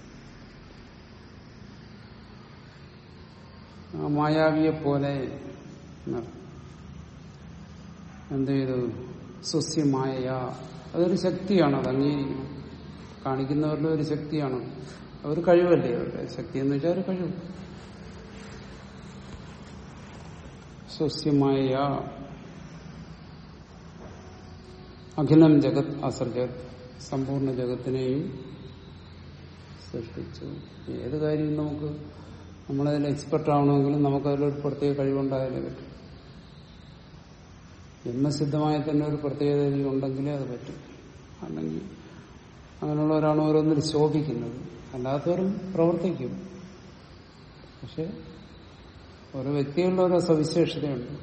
ആ മായാവിയെ പോലെ എന്നാണ്. എന്ത് ചെയ്തു സ്വസ്യമായ അതൊരു ശക്തിയാണ് അത് അംഗീകരിക്കണം കാണിക്കുന്നവരുടെ ഒരു ശക്തിയാണ് ഒരു കഴിവല്ലേ അവരുടെ ശക്തി എന്ന് വെച്ചാൽ ഒരു കഴിവ് സ്വസ്യമായ അഖിലം ജഗത് അസർജത് സമ്പൂർണ്ണ ജഗത്തിനെയും സൃഷ്ടിച്ചു ഏത് കാര്യവും നമുക്ക് നമ്മളതിൽ എക്സ്പെർട്ട് ആവണമെങ്കിലും നമുക്കതിലൊരു പ്രത്യേക കഴിവുണ്ടായാലേ പറ്റും ജന്മസിദ്ധമായ തന്നെ ഒരു പ്രത്യേകത ഉണ്ടെങ്കിലേ അത് പറ്റും അല്ലെങ്കിൽ അങ്ങനെയുള്ളവരാണ് ഓരോന്നിൽ ശോഭിക്കുന്നത് അല്ലാത്തവരും പ്രവർത്തിക്കും പക്ഷെ ഓരോ വ്യക്തികളുടെ ഓരോ സവിശേഷതയുണ്ട്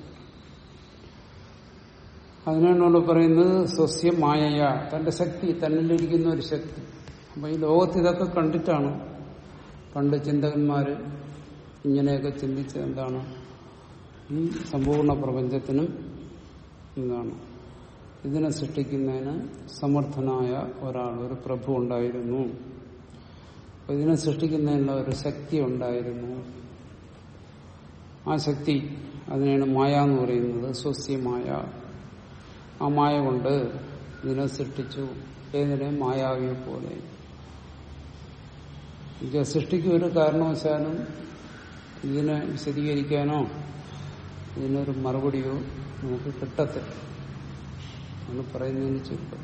അതിനാണ് ഇവിടെ പറയുന്നത് സ്വസ്യമായ തന്റെ ശക്തി തന്നിലിരിക്കുന്ന ഒരു ശക്തി അപ്പൊ ഈ ലോകത്ത് ഇതൊക്കെ കണ്ടിട്ടാണ് പണ്ട് ചിന്തകന്മാര് ഇങ്ങനെയൊക്കെ ചിന്തിച്ചത് എന്താണ് ഈ സമ്പൂർണ്ണ പ്രപഞ്ചത്തിനും എന്താണ് ഇതിനെ സൃഷ്ടിക്കുന്നതിന് സമർത്ഥനായ ഒരാൾ ഒരു പ്രഭു ഉണ്ടായിരുന്നു അപ്പൊ ഇതിനെ സൃഷ്ടിക്കുന്നതിനുള്ള ഒരു ശക്തി ഉണ്ടായിരുന്നു ആ ശക്തി അതിനെയാണ് മായ എന്ന് പറയുന്നത് സ്വസ്യമായ ആ മായ കൊണ്ട് ഇതിനെ സൃഷ്ടിച്ചു ഏതിനെ മായാവിയെ പോലെ ഇത് സൃഷ്ടിക്ക് ഒരു കാരണവശാലും ഇതിനെ വിശദീകരിക്കാനോ ഇതിനൊരു മറുപടിയോ നമുക്ക് കിട്ടത്തില്ല എന്ന് പറയുന്നതിന് ചുരുക്കം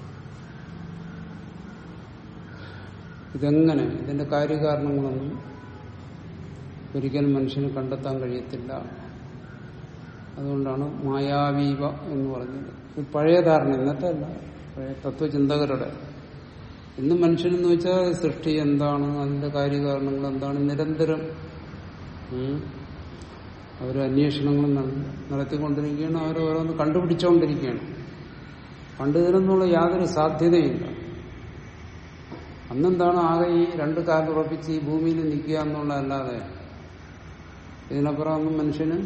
ഇതെങ്ങനെ ഇതിന്റെ കാര്യകാരണങ്ങളൊന്നും ഒരിക്കലും മനുഷ്യന് കണ്ടെത്താൻ കഴിയത്തില്ല അതുകൊണ്ടാണ് മായാവീവ എന്ന് പറഞ്ഞത് ഇത് പഴയ ധാരണ ഇന്നത്തെ അല്ല പഴയ തത്വചിന്തകരുടെ ഇന്ന് മനുഷ്യനെന്ന് വെച്ചാൽ സൃഷ്ടി എന്താണ് അതിന്റെ കാര്യകാരണങ്ങൾ എന്താണ് നിരന്തരം ഉം, അവർ അന്വേഷണങ്ങൾ നട- നടത്തിക്കൊണ്ടിരിക്കുകയാണ് അവർ ഓരോന്ന് കണ്ടുപിടിച്ചുകൊണ്ടിരിക്കുകയാണ് പണ്ട് ഇതിനൊന്നുള്ള യാതൊരു സാധ്യതയില്ല അന്നെന്താണ് ആകെ ഈ രണ്ട് കാലുറപ്പിച്ച് ഈ ഭൂമിയിൽ നിൽക്കുക എന്നുള്ളതല്ലാതെ ഇതിനപ്പുറം ഒന്നും മനുഷ്യന്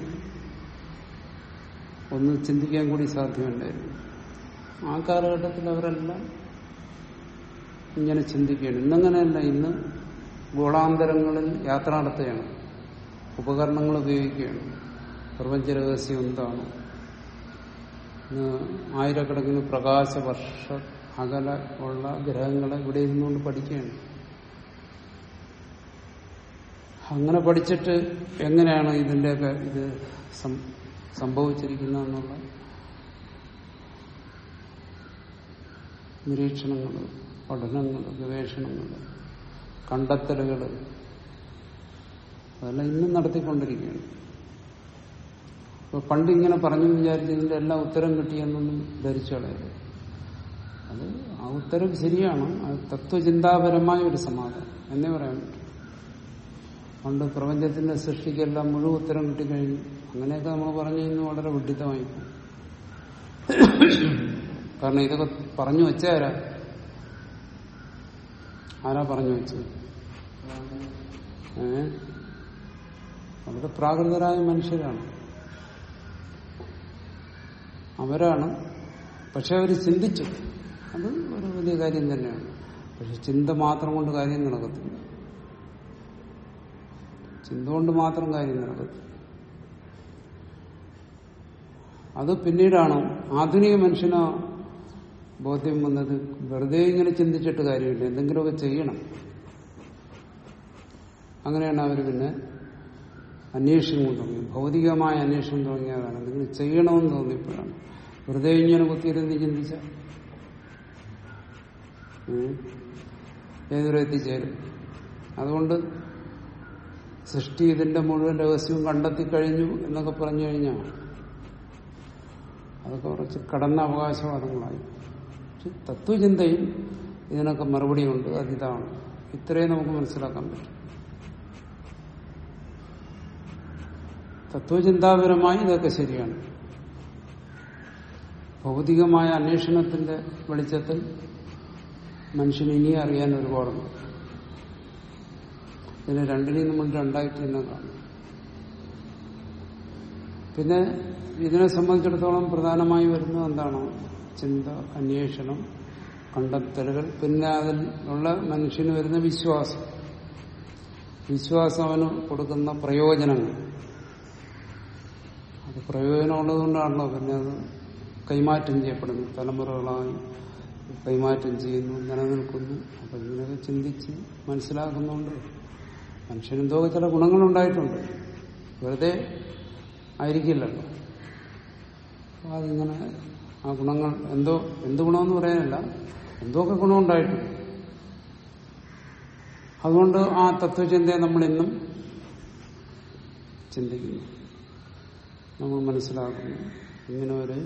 ഒന്ന് ചിന്തിക്കാൻ കൂടി സാധ്യമല്ലായിരുന്നു ആ കാലഘട്ടത്തിൽ അവരെല്ലാം ഇങ്ങനെ ചിന്തിക്കുകയാണ് ഇന്നങ്ങനെയല്ല ഇന്ന് ഗോളാന്തരങ്ങളിൽ യാത്ര നടത്തുകയാണ് ഉപകരണങ്ങൾ ഉപയോഗിക്കുകയാണ് പ്രപഞ്ച രഹസ്യം എന്താണ് ഇന്ന് ആയിരക്കണക്കിന് പ്രകാശ വർഷ അകല ഉള്ള ഗ്രഹങ്ങളെ ഇവിടെ ഇരുന്നുകൊണ്ട് പഠിക്കുകയാണ് അങ്ങനെ പഠിച്ചിട്ട് എങ്ങനെയാണ് ഇതിന്റെയൊക്കെ ഇത് സം- സംഭവിച്ചിരിക്കുന്നതെന്നുള്ള നിരീക്ഷണങ്ങൾ പഠനങ്ങൾ ഗവേഷണങ്ങൾ കണ്ടെത്തലുകൾ അതെല്ലാം ഇന്നും നടത്തിക്കൊണ്ടിരിക്കുകയാണ് അപ്പൊ പണ്ട് ഇങ്ങനെ പറഞ്ഞു വിചാരിച്ച് ഇതിന്റെ എല്ലാം ഉത്തരം കിട്ടിയെന്നൊന്നും ധരിച്ചു കളയരുത് അത് ആ ഉത്തരം ശരിയാണ് അത് തത്വചിന്താപരമായ ഒരു സമാധാനം എന്നേ പറയാൻ പറ്റും പണ്ട് പ്രപഞ്ചത്തിന്റെ സൃഷ്ടിക്കെല്ലാം മുഴുവൻ ഉത്തരം കിട്ടിക്കഴിഞ്ഞു അങ്ങനെയൊക്കെ നമ്മൾ പറഞ്ഞു കഴിഞ്ഞാൽ വളരെ വിഡിത്തമായി പോകും. കാരണം ഇതൊക്കെ പറഞ്ഞു വെച്ചാരാ ആരാ പറഞ്ഞു വെച്ചത് ഏ വളരെ പ്രാകൃതരായ മനുഷ്യരാണ് അവരാണ് പക്ഷെ അവർ ചിന്തിച്ചു അത് ഒരു വലിയ കാര്യം തന്നെയാണ് പക്ഷെ ചിന്ത മാത്രം കൊണ്ട് കാര്യം നടക്കത്തില്ല ചിന്ത കൊണ്ട് മാത്രം കാര്യം നടക്കത്തില്ല അത് പിന്നീടാണ് ആധുനിക മനുഷ്യന് ബോധ്യം വന്നത് വെറുതെ ഇങ്ങനെ ചിന്തിച്ചിട്ട് കാര്യമില്ല എന്തെങ്കിലുമൊക്കെ ചെയ്യണം അങ്ങനെയാണ് അവർ പിന്നെ അന്വേഷണം തുടങ്ങി ഭൗതികമായ അന്വേഷണം തുടങ്ങിയതാണ് എന്തെങ്കിലും ചെയ്യണമെന്ന് തോന്നിയപ്പോഴാണ് വെറുതെ ഇങ്ങനെ കുത്തിയിരുന്ന് ചിന്തിച്ച ഏതൊരു എത്തിച്ചേരും അതുകൊണ്ട് സൃഷ്ടി ഇതിന്റെ മുഴുവൻ രഹസ്യവും കണ്ടെത്തി കഴിഞ്ഞു എന്നൊക്കെ പറഞ്ഞു കഴിഞ്ഞാൽ അതൊക്കെ കുറച്ച് കടന്ന അവകാശവാദങ്ങളായി പക്ഷെ തത്വചിന്തയിൽ ഇതിനൊക്കെ മറുപടിയുണ്ട് അതിതാണ് ഇത്രയും നമുക്ക് മനസ്സിലാക്കാൻ പറ്റും തത്വചിന്താപരമായി ഇതൊക്കെ ശരിയാണ് ഭൗതികമായ അന്വേഷണത്തിന്റെ വെളിച്ചത്തിൽ മനുഷ്യന് ഇനി അറിയാൻ ഒരുപാടുണ്ട് ഇതിന് രണ്ടിനെയും നമ്മൾ രണ്ടായിട്ട് തന്നെ കാണും പിന്നെ ഇതിനെ സംബന്ധിച്ചിടത്തോളം പ്രധാനമായി വരുന്നത് എന്താണ് ചിന്ത അന്വേഷണം കണ്ടെത്തലുകൾ പിന്നെ അതിൽ ഉള്ള മനുഷ്യന് വരുന്ന വിശ്വാസം വിശ്വാസം അവന് കൊടുക്കുന്ന പ്രയോജനങ്ങൾ അത് പ്രയോജനമുള്ളതുകൊണ്ടാണല്ലോ പിന്നെ അത് കൈമാറ്റം ചെയ്യപ്പെടുന്നു തലമുറകളായി കൈമാറ്റം ചെയ്യുന്നു നിലനിൽക്കുന്നു അപ്പൊ ഇങ്ങനെയൊക്കെ ചിന്തിച്ച് മനസ്സിലാക്കുന്നുണ്ട് മനുഷ്യനെന്തോ ചില ഗുണങ്ങളുണ്ടായിട്ടുണ്ട് വെറുതെ ആയിരിക്കില്ലല്ലോ അപ്പൊ അതിങ്ങനെ ആ ഗുണങ്ങൾ എന്തോ എന്ത് ഗുണമെന്ന് പറയാനല്ല എന്തൊക്കെ ഗുണമുണ്ടായിട്ടുണ്ട് അതുകൊണ്ട് ആ തത്വചിന്തയെ നമ്മൾ ഇന്നും ചിന്തിക്കുന്നു നമ്മൾ മനസ്സിലാക്കുന്നു ഇങ്ങനെ ഒരു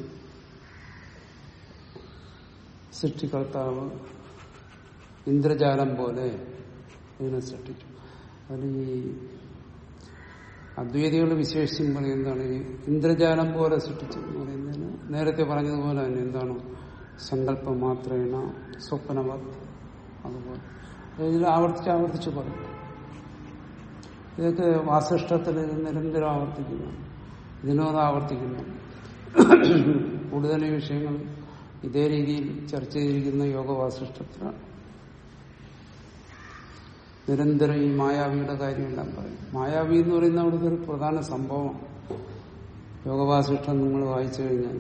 സൃഷ്ടികർത്താവ് ഇന്ദ്രജാലം പോലെ ഇതിനെ സൃഷ്ടിച്ചു അതിൽ ഈ അദ്വൈതികൾ വിശേഷിച്ചും പറയുന്നതാണ് ഈ ഇന്ദ്രജാലം പോലെ സൃഷ്ടിച്ചു എന്ന് പറയുന്നതിന് നേരത്തെ പറഞ്ഞതുപോലെ തന്നെ എന്താണ് സങ്കല്പം മാത്രേണ സ്വപ്നവത് അതുപോലെ ഇതിൽ ആവർത്തിച്ച് ആവർത്തിച്ച് പറയും ഇതൊക്കെ വാസിഷ്ടത്തിൽ ഇത് നിരന്തരം ആവർത്തിക്കുന്നു ഇതിനോട് ആവർത്തിക്കുന്നു കൂടുതൽ വിഷയങ്ങൾ ഇതേ രീതിയിൽ ചർച്ച ചെയ്തിരിക്കുന്ന യോഗവാസിഷ്ടത്തിലാണ് നിരന്തരം ഈ മായാവിയുടെ കാര്യമെല്ലാം പറയും മായാവി എന്ന് പറയുന്ന അവിടുത്തെ ഒരു പ്രധാന സംഭവമാണ് യോഗവാസിഷ്ടം നിങ്ങൾ വായിച്ചു കഴിഞ്ഞാൽ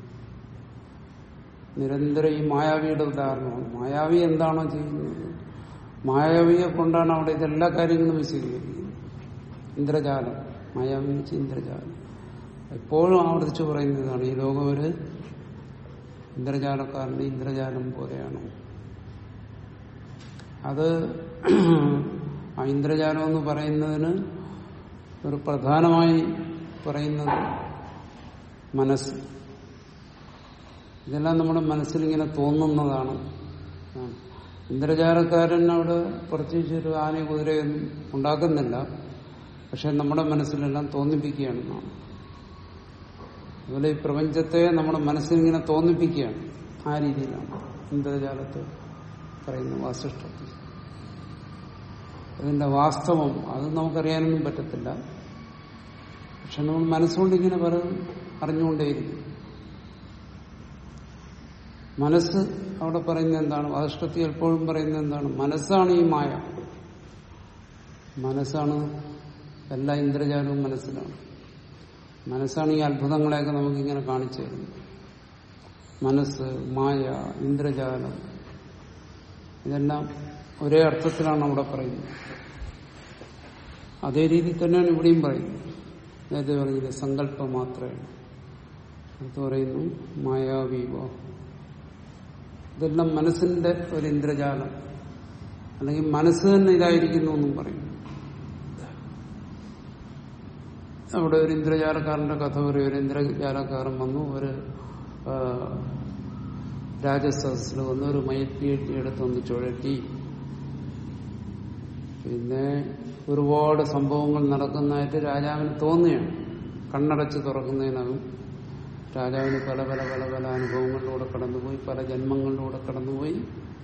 നിരന്തരം ഈ മായാവിയുടെ ഉദാഹരണമാണ് മായാവി എന്താണോ ചെയ്യുന്നത് മായാവിയെ കൊണ്ടാണ് അവിടെ ഇതെല്ലാ കാര്യങ്ങളും വിശദീകരിക്കുന്നത് ഇന്ദ്രജാലം മായാവി എന്ന് വെച്ചാൽ ഇന്ദ്രജാലം എപ്പോഴും ആവർത്തിച്ച് പറയുന്നതാണ് ഈ ലോകം ഒരു ഇന്ദ്രജാലക്കാരന്റെ ഇന്ദ്രജാലം പോലെയാണ് അത് ആ ഇന്ദ്രജാലം എന്ന് പറയുന്നതിന് ഒരു പ്രധാനമായി പറയുന്നത് മനസ്സ് ഇതെല്ലാം നമ്മുടെ മനസ്സിലിങ്ങനെ തോന്നുന്നതാണ് ആ. ഇന്ദ്രജാലക്കാരൻ അവിടെ പ്രത്യേകിച്ച് ഒരു ആന കുതിരയൊന്നും ഉണ്ടാക്കുന്നില്ല പക്ഷെ നമ്മുടെ മനസ്സിലെല്ലാം തോന്നിപ്പിക്കുകയാണെന്നാണ് അതുപോലെ ഈ പ്രപഞ്ചത്തെ നമ്മുടെ മനസ്സിലിങ്ങനെ തോന്നിപ്പിക്കുകയാണ് ആ രീതിയിലാണ് ഇന്ദ്രജാലത്തെ പറയുന്ന വാസിഷ്ടത്തിൽ അതിന്റെ വാസ്തവം അത് നമുക്കറിയാനൊന്നും പറ്റത്തില്ല പക്ഷെ നമ്മൾ മനസ്സുകൊണ്ട് ഇങ്ങനെ പറയും അറിഞ്ഞുകൊണ്ടേയിരിക്കും മനസ്സ് അവിടെ പറയുന്നത് എന്താണ് വാസിഷ്ടത്തിൽ എപ്പോഴും പറയുന്നത് എന്താണ് മനസ്സാണ് ഈ മായ മനസ്സാണ് എല്ലാ ഇന്ദ്രജാലവും മനസ്സിലാണ് മനസ്സാണ് ഈ അത്ഭുതങ്ങളെയൊക്കെ നമുക്കിങ്ങനെ കാണിച്ചു തരുന്നത് മനസ്സ് മായ ഇന്ദ്രജാലം ഇതെല്ലാം ഒരേ അർത്ഥത്തിലാണ് അവിടെ പറയുന്നത് അതേ രീതിയിൽ തന്നെയാണ് ഇവിടെയും പറയുന്നത് നേരത്തെ പറഞ്ഞില്ലേ സങ്കല്പം മാത്രമാണ് അടുത്ത് പറയുന്നു മായാവീവോ ഇതെല്ലാം മനസ്സിന്റെ ഒരു ഇന്ദ്രജാലം അല്ലെങ്കിൽ മനസ്സ് തന്നെ ഇതായിരിക്കുന്നു എന്നും പറയും അവിടെ ഒരു ഇന്ദ്രജാലക്കാരന്റെ കഥ പറയും ഒരു ഇന്ദ്രജാലക്കാരൻ വന്നു ഒരു ആ, രാജസദസ്സിൽ വന്ന് ഒരു മയറ്റിയെട്ടി എടുത്ത് ഒന്ന് ചുഴറ്റി പിന്നെ ഒരുപാട് സംഭവങ്ങൾ നടക്കുന്നതായിട്ട് രാജാവിന് തോന്നുകയാണ് കണ്ണടച്ച് തുറക്കുന്നതിനകം രാജാവിന് പല പല പല പല അനുഭവങ്ങളിലൂടെ കടന്നുപോയി പല ജന്മങ്ങളിലൂടെ കടന്നുപോയി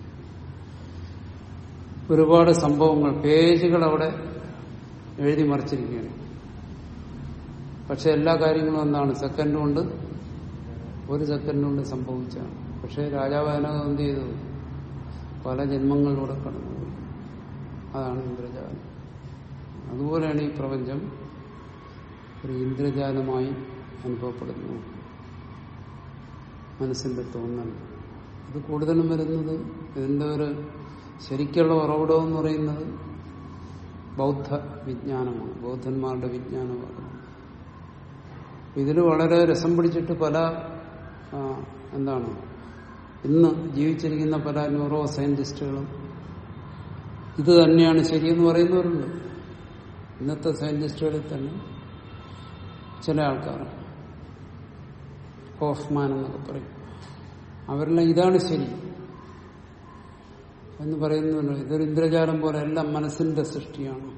ഒരുപാട് സംഭവങ്ങൾ പേജുകൾ അവിടെ എഴുതി മറിച്ചിരിക്കുകയാണ് പക്ഷെ എല്ലാ കാര്യങ്ങളും എന്താണ് സെക്കൻഡ് കൊണ്ട് ഒരു സെക്കൻഡ് കൊണ്ട് സംഭവിച്ചാണ് പക്ഷെ രാജാവ് അതിനകം എന്ത് ചെയ്തു പല ജന്മങ്ങളിലൂടെ കടന്നുപോയി അതാണ് ഇന്ദ്രജാലം അതുപോലെയാണ് ഈ പ്രപഞ്ചം ഒരു ഇന്ദ്രജാലമായി അനുഭവപ്പെടുന്നു മനസ്സിന്റെ തോന്നൽ ഇത് കൂടുതലും വരുന്നത് ഇതിന്റെ ഒരു ശരിക്കുള്ള ഉറവിടം എന്ന് പറയുന്നത് ബൗദ്ധ വിജ്ഞാനമാണ് ബൗദ്ധന്മാരുടെ വിജ്ഞാനമാണ് ഇതിൽ വളരെ രസം പിടിച്ചിട്ട് പല ആ, എന്താണ് ഇന്ന് ജീവിച്ചിരിക്കുന്ന പല ന്യൂറോ സയന്റിസ്റ്റുകളും ഇത് തന്നെയാണ് ശരിയെന്ന് പറയുന്നവരുണ്ട് ഇന്നത്തെ സയന്റിസ്റ്റുകളിൽ തന്നെ ചില ആൾക്കാർ ഹോഫ്മാൻ എന്നൊക്കെ പറയും അവരെല്ലാം ഇതാണ് ശരി എന്ന് പറയുന്നുണ്ട് ഇതൊരു ഇന്ദ്രജാലം പോലെ എല്ലാം മനസ്സിന്റെ സൃഷ്ടിയാണ്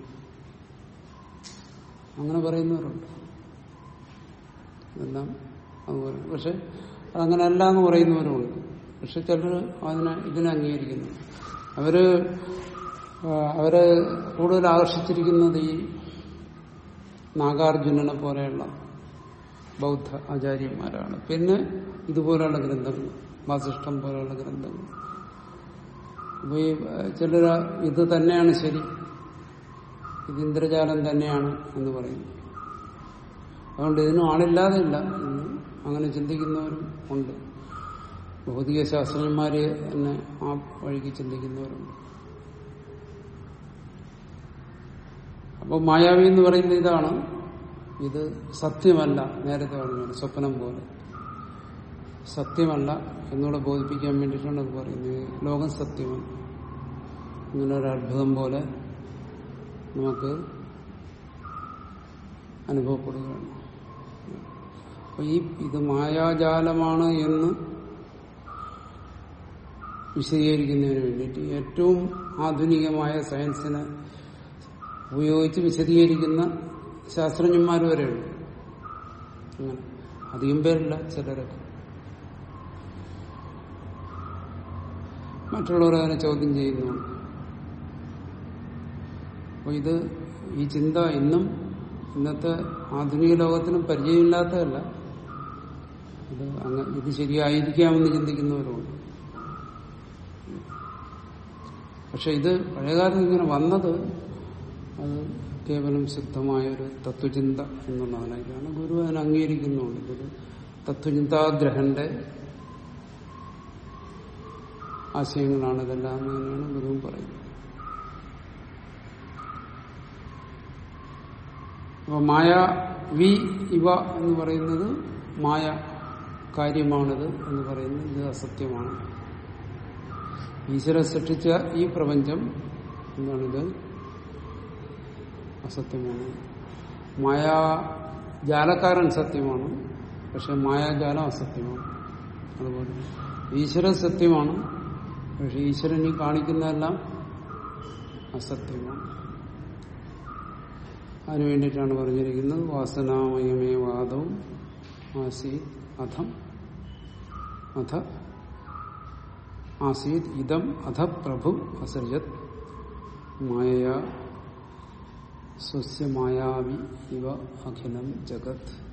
അങ്ങനെ പറയുന്നവരുണ്ട് ഇതെല്ലാം അതുപോലെ പക്ഷെ അതങ്ങനെ അല്ല എന്ന് പറയുന്നവരുമുണ്ട് പക്ഷെ ചിലർ അതിനെ ഇതിനെ അംഗീകരിക്കുന്നു അവര് ആ, അവരെ കൂടുതൽ ആകർഷിച്ചിരിക്കുന്നത് ഈ നാഗാർജുനനെ പോലെയുള്ള ബൗദ്ധ ആചാര്യന്മാരാണ് പിന്നെ ഇതുപോലെയുള്ള ഗ്രന്ഥങ്ങൾ വാസിഷ്ടം പോലെയുള്ള ഗ്രന്ഥങ്ങൾ അപ്പൊ ഈ ചിലർ ഇത് തന്നെയാണ് ശരി ഇത് ഇന്ദ്രജാലം തന്നെയാണ് എന്ന് പറയുന്നു അതുകൊണ്ട് ഇതിനും ആളില്ലാതെ ഇല്ല ഇന്ന് അങ്ങനെ ചിന്തിക്കുന്നവരും ഉണ്ട് ഭൗതിക ശാസ്ത്രജ്ഞന്മാര് തന്നെ ആ വഴിക്ക് ചിന്തിക്കുന്നവരുണ്ട് അപ്പോൾ മായാവി എന്ന് പറയുന്ന ഇതാണ് ഇത് സത്യമല്ല നേരത്തെ പറഞ്ഞു സ്വപ്നം പോലെ സത്യമല്ല എന്നൂടെ ബോധിപ്പിക്കാൻ വേണ്ടിയിട്ടാണ് അത് പറയുന്നത് ലോകം സത്യമല്ല ഇങ്ങനെ ഒരു അത്ഭുതം പോലെ നമുക്ക് അനുഭവപ്പെടുകയാണ് അപ്പൊ ഈ ഇത് മായാജാലമാണ് എന്ന് വിശദീകരിക്കുന്നതിന് വേണ്ടിയിട്ട് ഏറ്റവും ആധുനികമായ സയൻസിനെ ഉപയോഗിച്ച് വിശദീകരിക്കുന്ന ശാസ്ത്രജ്ഞന്മാർ വരെയുണ്ട് അങ്ങനെ അധികം പേരില്ല ചിലരൊക്കെ മറ്റുള്ളവർ അതിനെ ചോദ്യം ചെയ്യുന്നുണ്ട് അപ്പൊ ഇത് ഈ ചിന്ത ഇന്നും ഇന്നത്തെ ആധുനിക ലോകത്തിനും പരിചയമില്ലാത്തതല്ല ഇത് അങ്ങ് ഇത് ശരിയായിരിക്കാമെന്ന് ചിന്തിക്കുന്നവരുണ്ട് പക്ഷെ ഇത് പഴയകാലത്ത് ഇങ്ങനെ വന്നത് അത് കേവലം ശുദ്ധമായ ഒരു തത്വചിന്ത എന്നുള്ളതിനൊക്കെയാണ് ഗുരു അതിനെ അംഗീകരിക്കുന്നുണ്ട് ഇതൊരു തത്വചിന്താഗ്രഹന്റെ ആശയങ്ങളാണ് ഇതെല്ലാം എന്ന് തന്നെയാണ് ഗുരുവും പറയുന്നത് അപ്പൊ മായ വി ഇവ എന്ന് പറയുന്നത് മായ കാര്യമാണിത് എന്ന് പറയുന്നത് ഇത് അസത്യമാണ് ഈശ്വര സൃഷ്ടിച്ച ഈ പ്രപഞ്ചം എന്താണിത് അസത്യമാണ് മായാ ജാലക്കാരൻ സത്യമാണ് പക്ഷെ മായാജാലം അസത്യമാണ് അതുപോലെ ഈശ്വരൻ സത്യമാണ് പക്ഷെ ഈശ്വരൻ ഈ കാണിക്കുന്നതെല്ലാം അസത്യമാണ് അതിനു വേണ്ടിയിട്ടാണ് പറഞ്ഞിരിക്കുന്നത് വാസനാമയമേ വാദവും ആസീത് അധം അധ ആസീത് ഇതം അധ പ്രഭു അസൃജത് മായയാ സ്വസ്യ മായാവി ഇവ അഖിലം ജഗത്